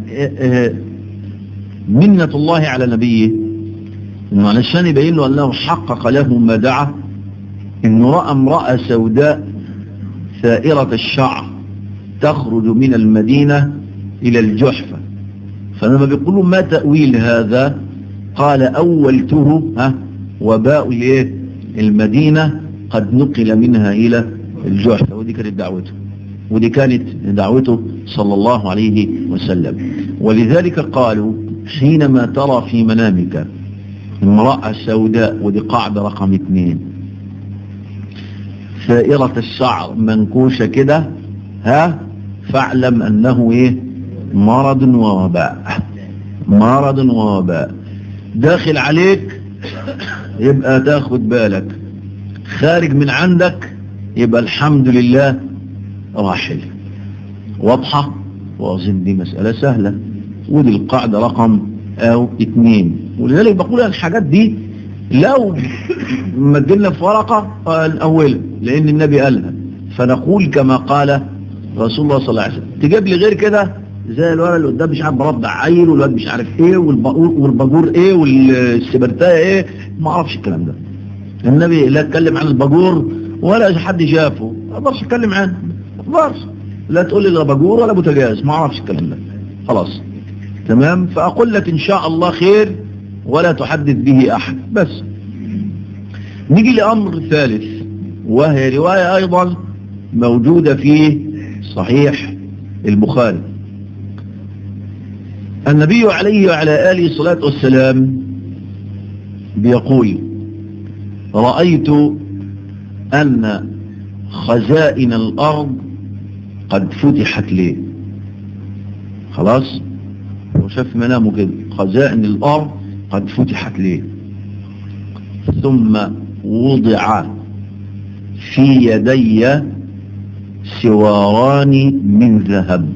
منة الله على نبيه انه علشان يبين له انه حقق له ما دعا انه رأى امرأة سوداء ثائرة الشعر تخرج من المدينة الى الجحفة فلما بيقولوا ما تأويل هذا قال اولته ها وباء الايه المدينة قد نقل منها الى الجحفة ودي كانت دعوته ودي كانت دعوته صلى الله عليه وسلم ولذلك قالوا حينما ترى في منامك امرأة سوداء ودي قاعدة رقم اثنين ثائرة الشعر منكوشة كده ها فاعلم انه ايه مرض ووباء مرض ووباء داخل عليك يبقى تاخد بالك خارج من عندك يبقى الحمد لله راحل واضحة واظن دي مسألة سهلة ودي القاعدة رقم او اتنين ولذلك بقول الحاجات دي لو ما تجينا في ورقة الاولى لان النبي قالها فنقول كما قال رسول الله صلى الله عليه وسلم تجيب لي غير كده زي الولد اللي قدام مش عارف برضع عيل والواد مش عارف ايه والباجور ايه والسبرتايه ايه ما اعرفش الكلام ده النبي لا اتكلم عن الباجور ولا حد شافه ما اقدرش اتكلم عنه ما اقدرش لا تقول لي لا باجور ولا بوتاجاز ما اعرفش الكلام ده خلاص تمام فاقول لك ان شاء الله خير ولا تحدث به احد بس نيجي لامر ثالث وهي رواية ايضا موجودة في صحيح البخاري النبي عليه وعلى آله الصلاة والسلام بيقول رأيت أن خزائن الأرض قد فتحت لي خلاص وشاف منامه كده خزائن الأرض قد فتحت لي ثم وضع في يدي سواران من ذهب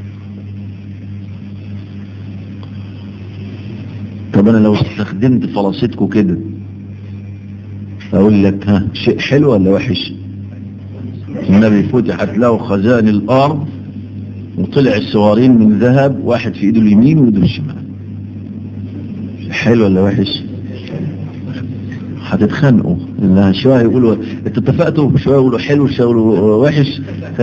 طب انا لو استخدمت فلاستكو كده اقول لك ها شيء حلو ولا وحش النبي فتحت له خزائن الارض وطلع السوارين من ذهب واحد في ايده اليمين وايده الشمال حلو ولا وحش هتتخانقوا لان شويه يقولوا انتوا اتفقتوا شويه يقولوا حلو شويه يقولوا وحش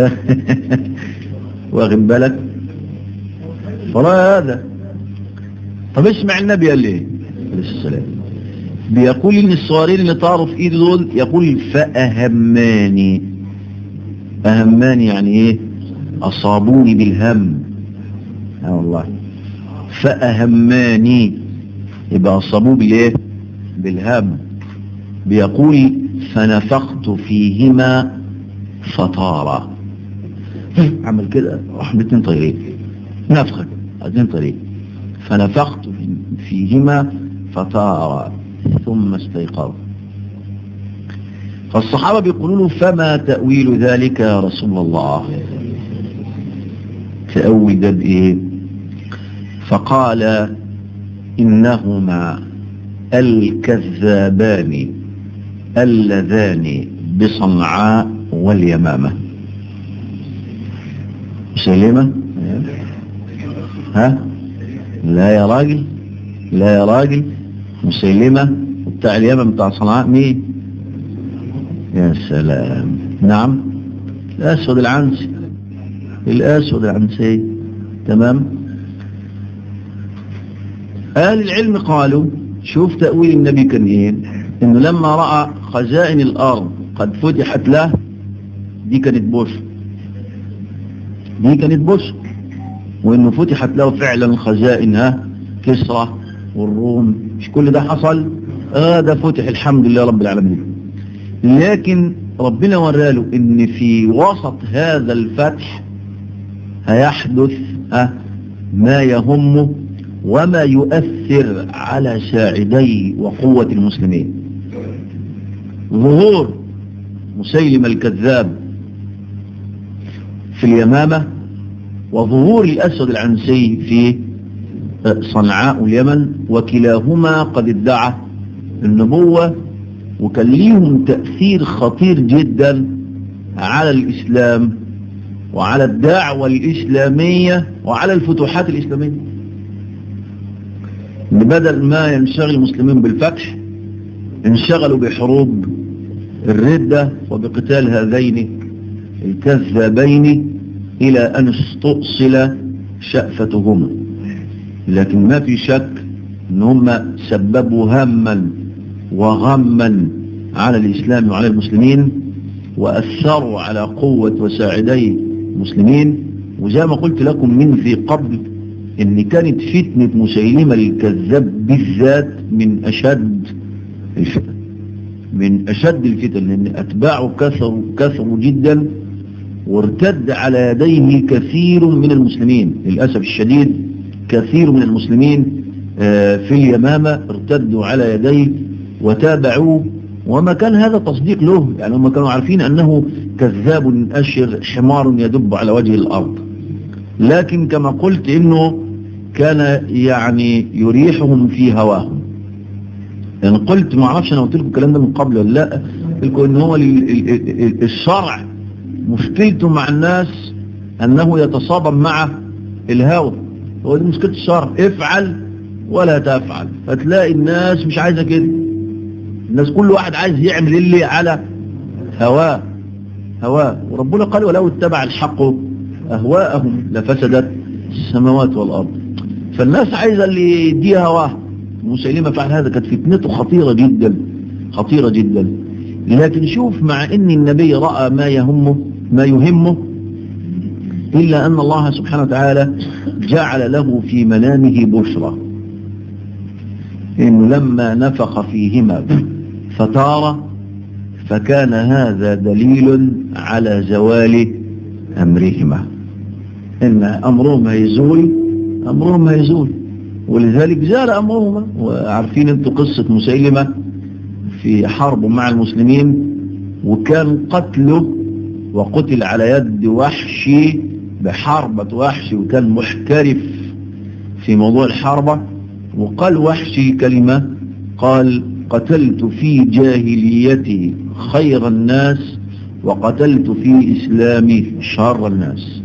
واخد بالك فلا هذا طب اسمع النبي قال ايه عليه السلام بيقول ان الصوارين اللي طاروا في ايده دول يقول فاهماني اهماني يعني ايه اصابوني بالهم اه والله فاهماني يبقى اصابوه بالايه بالهم بيقول فنفخت فيهما فطارا عمل كده راح الاثنين طايرين نفخه الاثنين طايرين فنفخت فيهما فطارا ثم استيقظ فالصحابة بيقولون له فما تأويل ذلك يا رسول الله تأويل ده بإيه فقال إنهما الكذابان اللذان بصنعاء واليمامة سليمة ها لا يا راجل لا يا راجل مسيلمة بتاع اليمن بتاع صنعاء مين يا سلام نعم الأسود العنسي الأسود العنسي تمام أهل العلم قالوا شوف تأويل النبي كان إيه إنه لما رأى خزائن الأرض قد فتحت له دي كانت بوش دي كانت بوش وإنه فتحت له فعلا خزائنها كسرى والروم مش كل ده حصل آه ده فتح الحمد لله رب العالمين لكن ربنا وراله ان في وسط هذا الفتح هيحدث آه ما يهمه وما يؤثر على ساعدي وقوة المسلمين ظهور مسيلم الكذاب في اليمامة وظهور الأسود العنسي في صنعاء اليمن وكلاهما قد ادعى النبوة وكان ليهم تأثير خطير جدا على الإسلام وعلى الدعوة الإسلامية وعلى الفتوحات الإسلامية بدل ما ينشغل المسلمين بالفتح انشغلوا بحروب الردة وبقتال هذين الكذابين إلى أن استؤصل شأفتهما لكن ما في شك ان هم سببوا هما وغما على الإسلام وعلى المسلمين وأثروا على قوة وساعدي المسلمين وزي ما قلت لكم من في قبل ان كانت فتنة مسيلمة الكذاب بالذات من أشد الفتن من أشد الفتن لأن أتباعه كثروا, كثروا جدا وارتد على يديه كثير من المسلمين للأسف الشديد كثير من المسلمين في اليمامة ارتدوا على يديه وتابعوه وما كان هذا تصديق له يعني هم كانوا عارفين أنه كذاب أشر حمار يدب على وجه الأرض لكن كما قلت إنه كان يعني يريحهم في هواهم يعني قلت ما اعرفش انا قلت لكم الكلام ده من قبل ولا لا قلت لكم ان هو الشرع مشكلته مع الناس انه يتصادم مع الهوى هو دي مشكله الشرع افعل ولا تفعل فتلاقي الناس مش عايزه كده الناس كل واحد عايز يعمل اللي على هواه هواه وربنا قال ولو اتبع الحق اهواءهم لفسدت السماوات والارض فالناس عايزه اللي يديها هواه مسيلمة فعل هذا كانت فتنته خطيرة جدا خطيرة جدا لكن شوف مع ان النبي رأى ما يهمه ما يهمه إلا أن الله سبحانه وتعالى جعل له في منامه بشرى إنه لما نفخ فيهما فتار فكان هذا دليل على زوال أمرهما إن أمرهما يزول أمرهما يزول ولذلك زال أمرهما وعارفين أنتوا قصة مسيلمة في حرب مع المسلمين وكان قتله وقتل على يد وحشي بحربة وحشي وكان محترف في موضوع الحربة وقال وحشي كلمة قال قتلت في جاهليتي خير الناس وقتلت في إسلامي شر الناس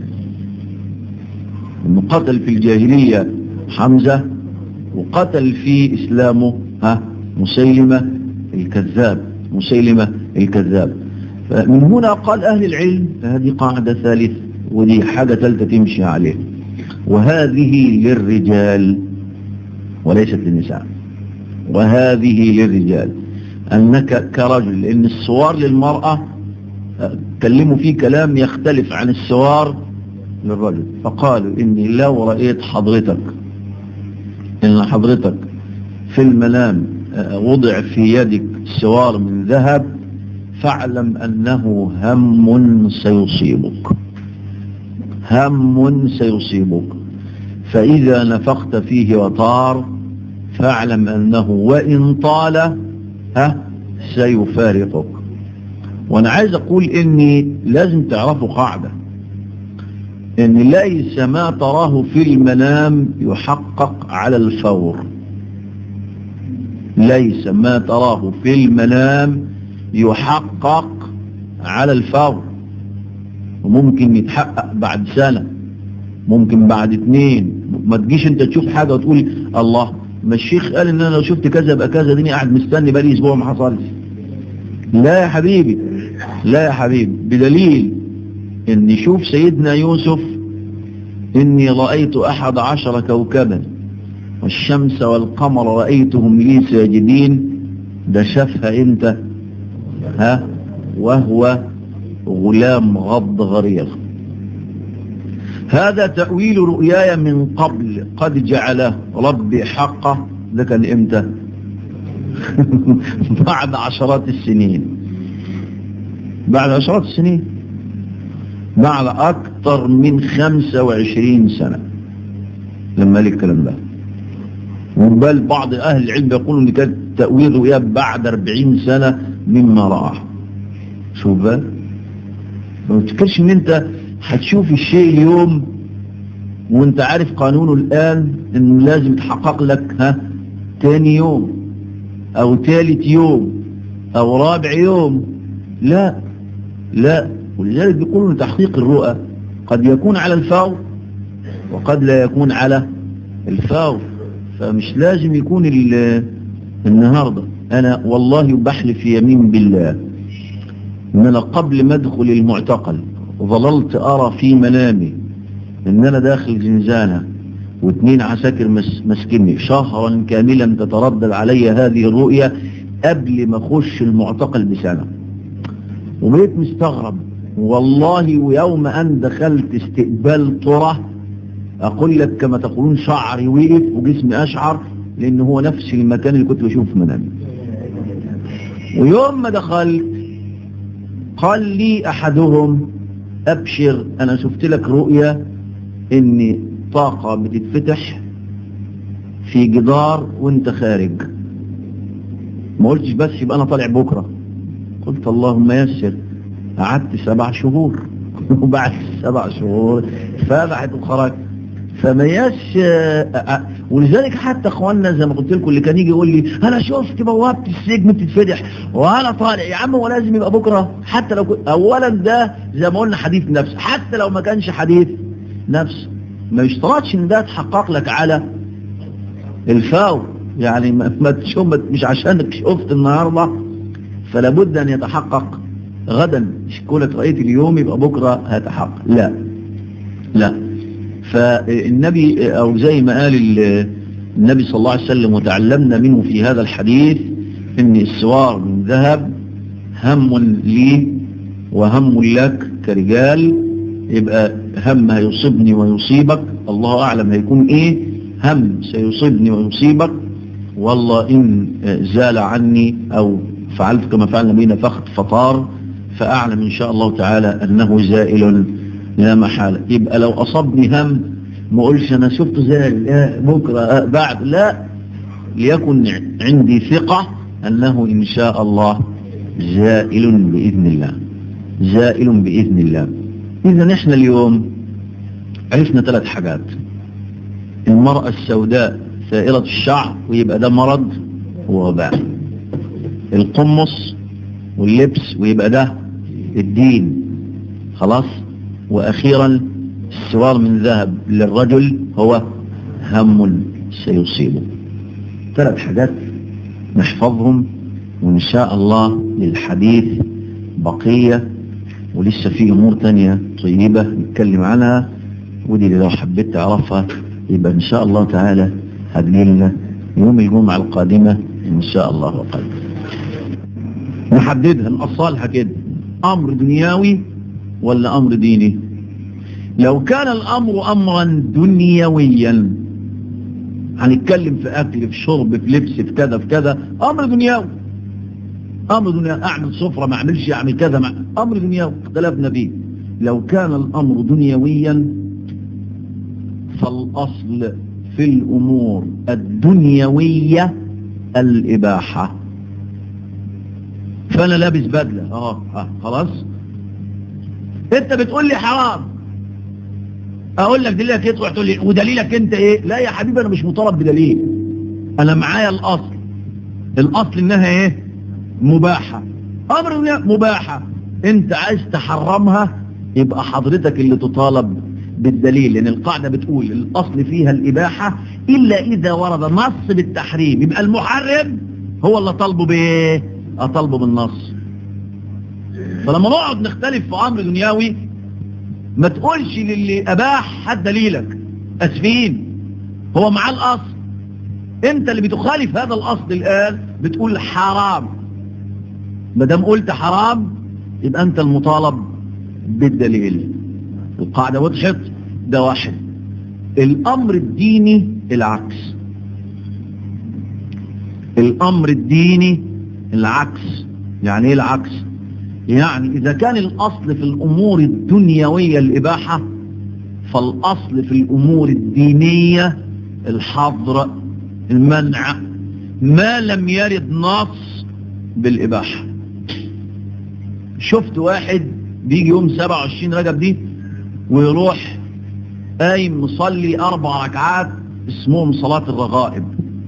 انه قتل في الجاهلية حمزة وقتل في إسلامه ها مسيلمة الكذاب مسيلمة الكذاب فمن هنا قال أهل العلم هذه قاعدة ثالثة ودي حاجة ثالثة تمشي عليه وهذه للرجال وليست للنساء وهذه للرجال أنك كرجل لأن الصور للمرأة كلموا فيه كلام يختلف عن السوار للرجل فقالوا إني لو رأيت حضرتك إن حضرتك في المنام وضع في يدك سوار من ذهب فاعلم أنه هم سيصيبك هم سيصيبك فإذا نفخت فيه وطار فاعلم أنه وإن طال ها سيفارقك وأنا عايز أقول إني لازم تعرفوا قاعدة إن ليس ما تراه في المنام يحقق على الفور ليس ما تراه في المنام يحقق على الفور وممكن يتحقق بعد سنة ممكن بعد اتنين ما تجيش انت تشوف حاجة وتقول الله ما الشيخ قال ان انا لو شفت كذا يبقى كذا ديني قاعد مستني بقالي اسبوع ما حصلش لا يا حبيبي لا يا حبيبي بدليل ان شوف سيدنا يوسف اني رأيت احد عشر كوكبا والشمس والقمر رأيتهم لي ساجدين ده شافها امتى ها وهو غلام غض غرير هذا تأويل رؤياي من قبل قد جعله ربي حقه ده كان امتى بعد عشرات السنين بعد عشرات السنين بعد اكثر من خمسة وعشرين سنة لما لي الكلام ده وبل بعض اهل العلم يقولون ان كان تأويل رؤيا بعد اربعين سنة مما رآه شوف بقى ما تفكرش ان انت هتشوف الشيء اليوم وانت عارف قانونه الان انه لازم يتحقق لك ها تاني يوم او تالت يوم او رابع يوم لا لا ولذلك بيقولوا ان تحقيق الرؤى قد يكون على الفور وقد لا يكون على الفور فمش لازم يكون النهاردة انا والله بحلف يمين بالله ان انا قبل ما ادخل المعتقل ظللت ارى في منامي ان انا داخل زنزانة واثنين عساكر مسكني شهرا كاملا تتردد علي هذه الرؤية قبل ما اخش المعتقل بسنة وبقيت مستغرب والله ويوم ان دخلت استقبال طرة اقول لك كما تقولون شعري وقف وجسمي اشعر لان هو نفس المكان اللي كنت بشوفه في منامي ويوم ما دخلت قال لي احدهم ابشر انا شفت لك رؤية ان طاقة بتتفتح في جدار وانت خارج ما قلتش بس يبقى انا طالع بكرة قلت اللهم يسر قعدت سبع شهور وبعد سبع شهور فتحت وخرجت فما ياش ولذلك حتى اخواننا زي ما قلت لكم اللي كان يجي يقول لي انا شفت بوابه السجن بتتفتح وانا طالع يا عم هو لازم يبقى بكره حتى لو كنت اولا ده زي ما قلنا حديث نفس حتى لو ما كانش حديث نفس ما يشترطش ان ده تحقق لك على الفور يعني ما تشوف مش عشانك شفت النهارده فلا بد ان يتحقق غدا مش كونك رأيت اليوم يبقى بكره هيتحقق لا لا فالنبي او زي ما قال النبي صلى الله عليه وسلم وتعلمنا منه في هذا الحديث ان السوار من ذهب هم لي وهم لك كرجال يبقى هم هيصيبني ويصيبك الله أعلم هيكون إيه هم سيصيبني ويصيبك والله إن زال عني أو فعلت كما فعلنا بينا فخت فطار فأعلم إن شاء الله تعالى أنه زائل لا محالة يبقى لو أصبني هم ما أقولش أنا شفته زائل لا بكرة بعد لا ليكن عندي ثقة أنه إن شاء الله زائل بإذن الله زائل بإذن الله إذا نحن اليوم عرفنا ثلاث حاجات المرأة السوداء سائلة الشعر ويبقى ده مرض ووباء القمص واللبس ويبقى ده الدين خلاص وأخيرا السوار من ذهب للرجل هو هم سيصيبه ثلاث حاجات نحفظهم وإن شاء الله للحديث بقية ولسه في أمور تانية طيبة نتكلم عنها ودي اللي لو حبيت تعرفها يبقى إن شاء الله تعالى هتجيلنا يوم الجمعة القادمة إن شاء الله وقال نحددها نأصالها كده أمر دنيوي ولا أمر ديني لو كان الأمر أمرا دنيويا هنتكلم في أكل في شرب في لبس في كذا في كذا أمر دنيوي أمر دنيوي أعمل سفرة ما أعملش أعمل كذا ما أمر دنيوي اختلفنا فيه لو كان الأمر دنيويا فالأصل في الأمور الدنيوية الإباحة فأنا لابس بدلة اه اه خلاص انت بتقول لي حرام اقول لك دليلك ايه تروح تقول لي ودليلك انت ايه لا يا حبيبي انا مش مطالب بدليل انا معايا الاصل الاصل انها ايه مباحة امر مباحة انت عايز تحرمها يبقى حضرتك اللي تطالب بالدليل لان القاعدة بتقول الاصل فيها الاباحة الا اذا ورد نص بالتحريم يبقى المحرم هو اللي طالبه بايه اطالبه بالنص فلما نقعد نختلف في امر دنيوي ما تقولش للي اباح حد دليلك اسفين هو معاه الاصل انت اللي بتخالف هذا الاصل الان بتقول حرام ما دام قلت حرام يبقى انت المطالب بالدليل القاعدة وضحت ده واحد الامر الديني العكس الامر الديني العكس يعني ايه العكس يعني اذا كان الاصل في الامور الدنيوية الاباحة فالاصل في الامور الدينية الحظر المنع ما لم يرد نص بالاباحة شفت واحد بيجي يوم 27 رجب دي ويروح قايم مصلي اربع ركعات اسمهم صلاة الرغائب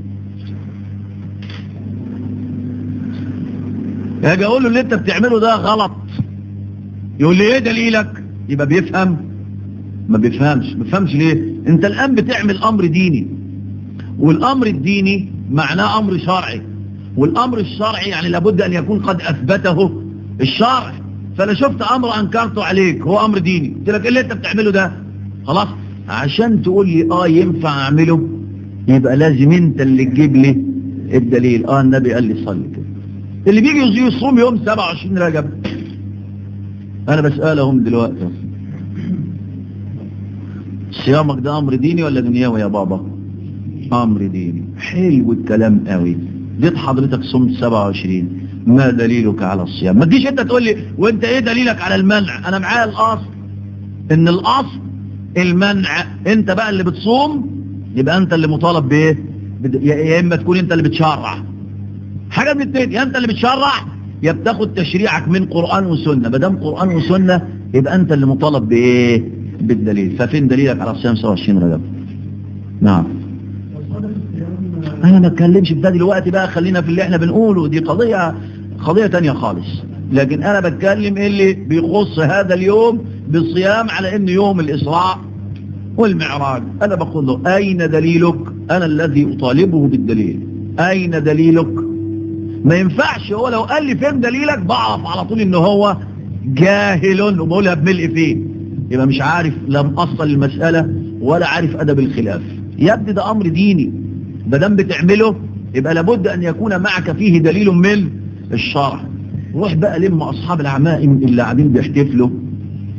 اجي اقول له اللي انت بتعمله ده غلط يقول لي ايه دليلك يبقى بيفهم ما بيفهمش ما بيفهمش ليه انت الان بتعمل امر ديني والامر الديني معناه امر شرعي والامر الشرعي يعني لابد ان يكون قد اثبته الشرع فانا شفت امر انكرته عليك هو امر ديني قلت لك ايه اللي انت بتعمله ده خلاص عشان تقول لي اه ينفع اعمله يبقى لازم انت اللي تجيب لي الدليل اه النبي قال لي صلي كده اللي بيجي يصوم يوم 27 رجب انا بسألهم دلوقتي صيامك ده امر ديني ولا دنيوي يا بابا امر ديني حلو الكلام قوي جيت حضرتك صمت 27 ما دليلك على الصيام ما تجيش انت تقول لي وانت ايه دليلك على المنع انا معايا الاصل ان الاصل المنع انت بقى اللي بتصوم يبقى انت اللي مطالب بايه يا اما تكون انت اللي بتشرع حاجة من الاثنين يا انت اللي بتشرع يا بتاخد تشريعك من قرآن وسنة ما دام قرآن وسنة يبقى انت اللي مطالب بايه بالدليل ففين دليلك على صيام 27 رجب نعم انا ما اتكلمش في ده دلوقتي بقى خلينا في اللي احنا بنقوله دي قضية قضية تانية خالص لكن انا بتكلم اللي بيخص هذا اليوم بالصيام على انه يوم الاسراء والمعراج انا بقول له اين دليلك انا الذي اطالبه بالدليل اين دليلك ما ينفعش هو لو قال لي فين دليلك بعرف على طول ان هو جاهل وبقولها بملء فيه يبقى مش عارف لم أصل المسألة ولا عارف أدب الخلاف يبدي ده أمر ديني بدم بتعمله يبقى لابد أن يكون معك فيه دليل من الشرع روح بقى لما أصحاب العمائم اللي قاعدين بيحتفلوا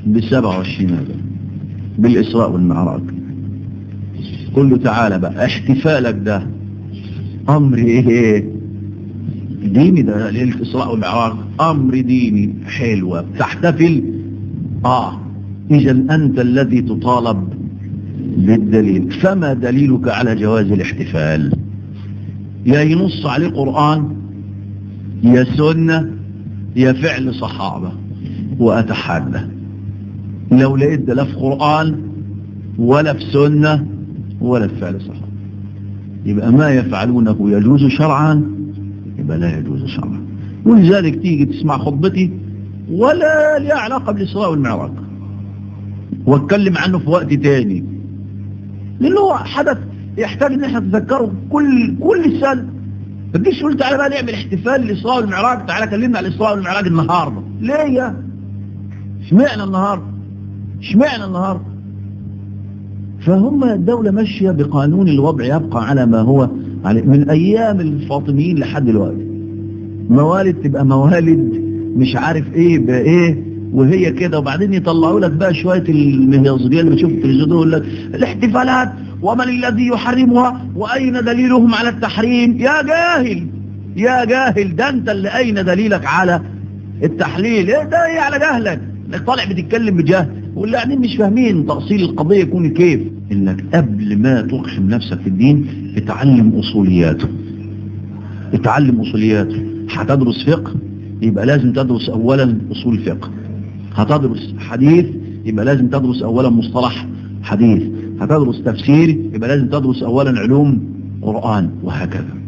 بسبعة وعشرين هذا بالإسراء والمعراج قل له تعالى بقى احتفالك ده أمر إيه ديني ده ليلة الإسراء والمعراج أمر ديني حلوة تحتفل آه إذا أنت الذي تطالب بالدليل فما دليلك على جواز الاحتفال يا ينص عليه قرآن يا سنة يا فعل صحابة وأتحدى لو لقيت ده لا في قرآن ولا في سنة ولا في فعل صحابة يبقى ما يفعلونه يجوز شرعا يبقى لا يجوز شرعا ولذلك تيجي تسمع خطبتي ولا لي علاقة بالإسراء والمعراج واتكلم عنه في وقت تاني لأنه هو حدث يحتاج ان احنا نتذكره كل كل سنة ما تجيش تقول تعالى بقى نعمل احتفال للإسراء والمعراج تعالى كلمنا على الإسراء والمعراج النهاردة ليه يا اشمعنى النهاردة اشمعنى النهاردة فهم الدولة ماشية بقانون الوضع يبقى على ما هو عليه من أيام الفاطميين لحد دلوقتي موالد تبقى موالد مش عارف ايه بايه وهي كده وبعدين يطلعوا لك بقى شوية المهيصجية اللي بتشوف التلفزيون يقول لك الاحتفالات ومن الذي يحرمها وأين دليلهم على التحريم يا جاهل يا جاهل ده انت اللي أين دليلك على التحليل ايه ده ايه على جهلك انك طالع بتتكلم بجهل واللي قاعدين مش فاهمين تأصيل القضية يكون كيف انك قبل ما تقحم نفسك في الدين اتعلم اصولياته اتعلم اصولياته هتدرس فقه يبقى لازم تدرس اولا اصول فقه هتدرس حديث يبقى لازم تدرس اولا مصطلح حديث هتدرس تفسير يبقى لازم تدرس اولا علوم قرآن وهكذا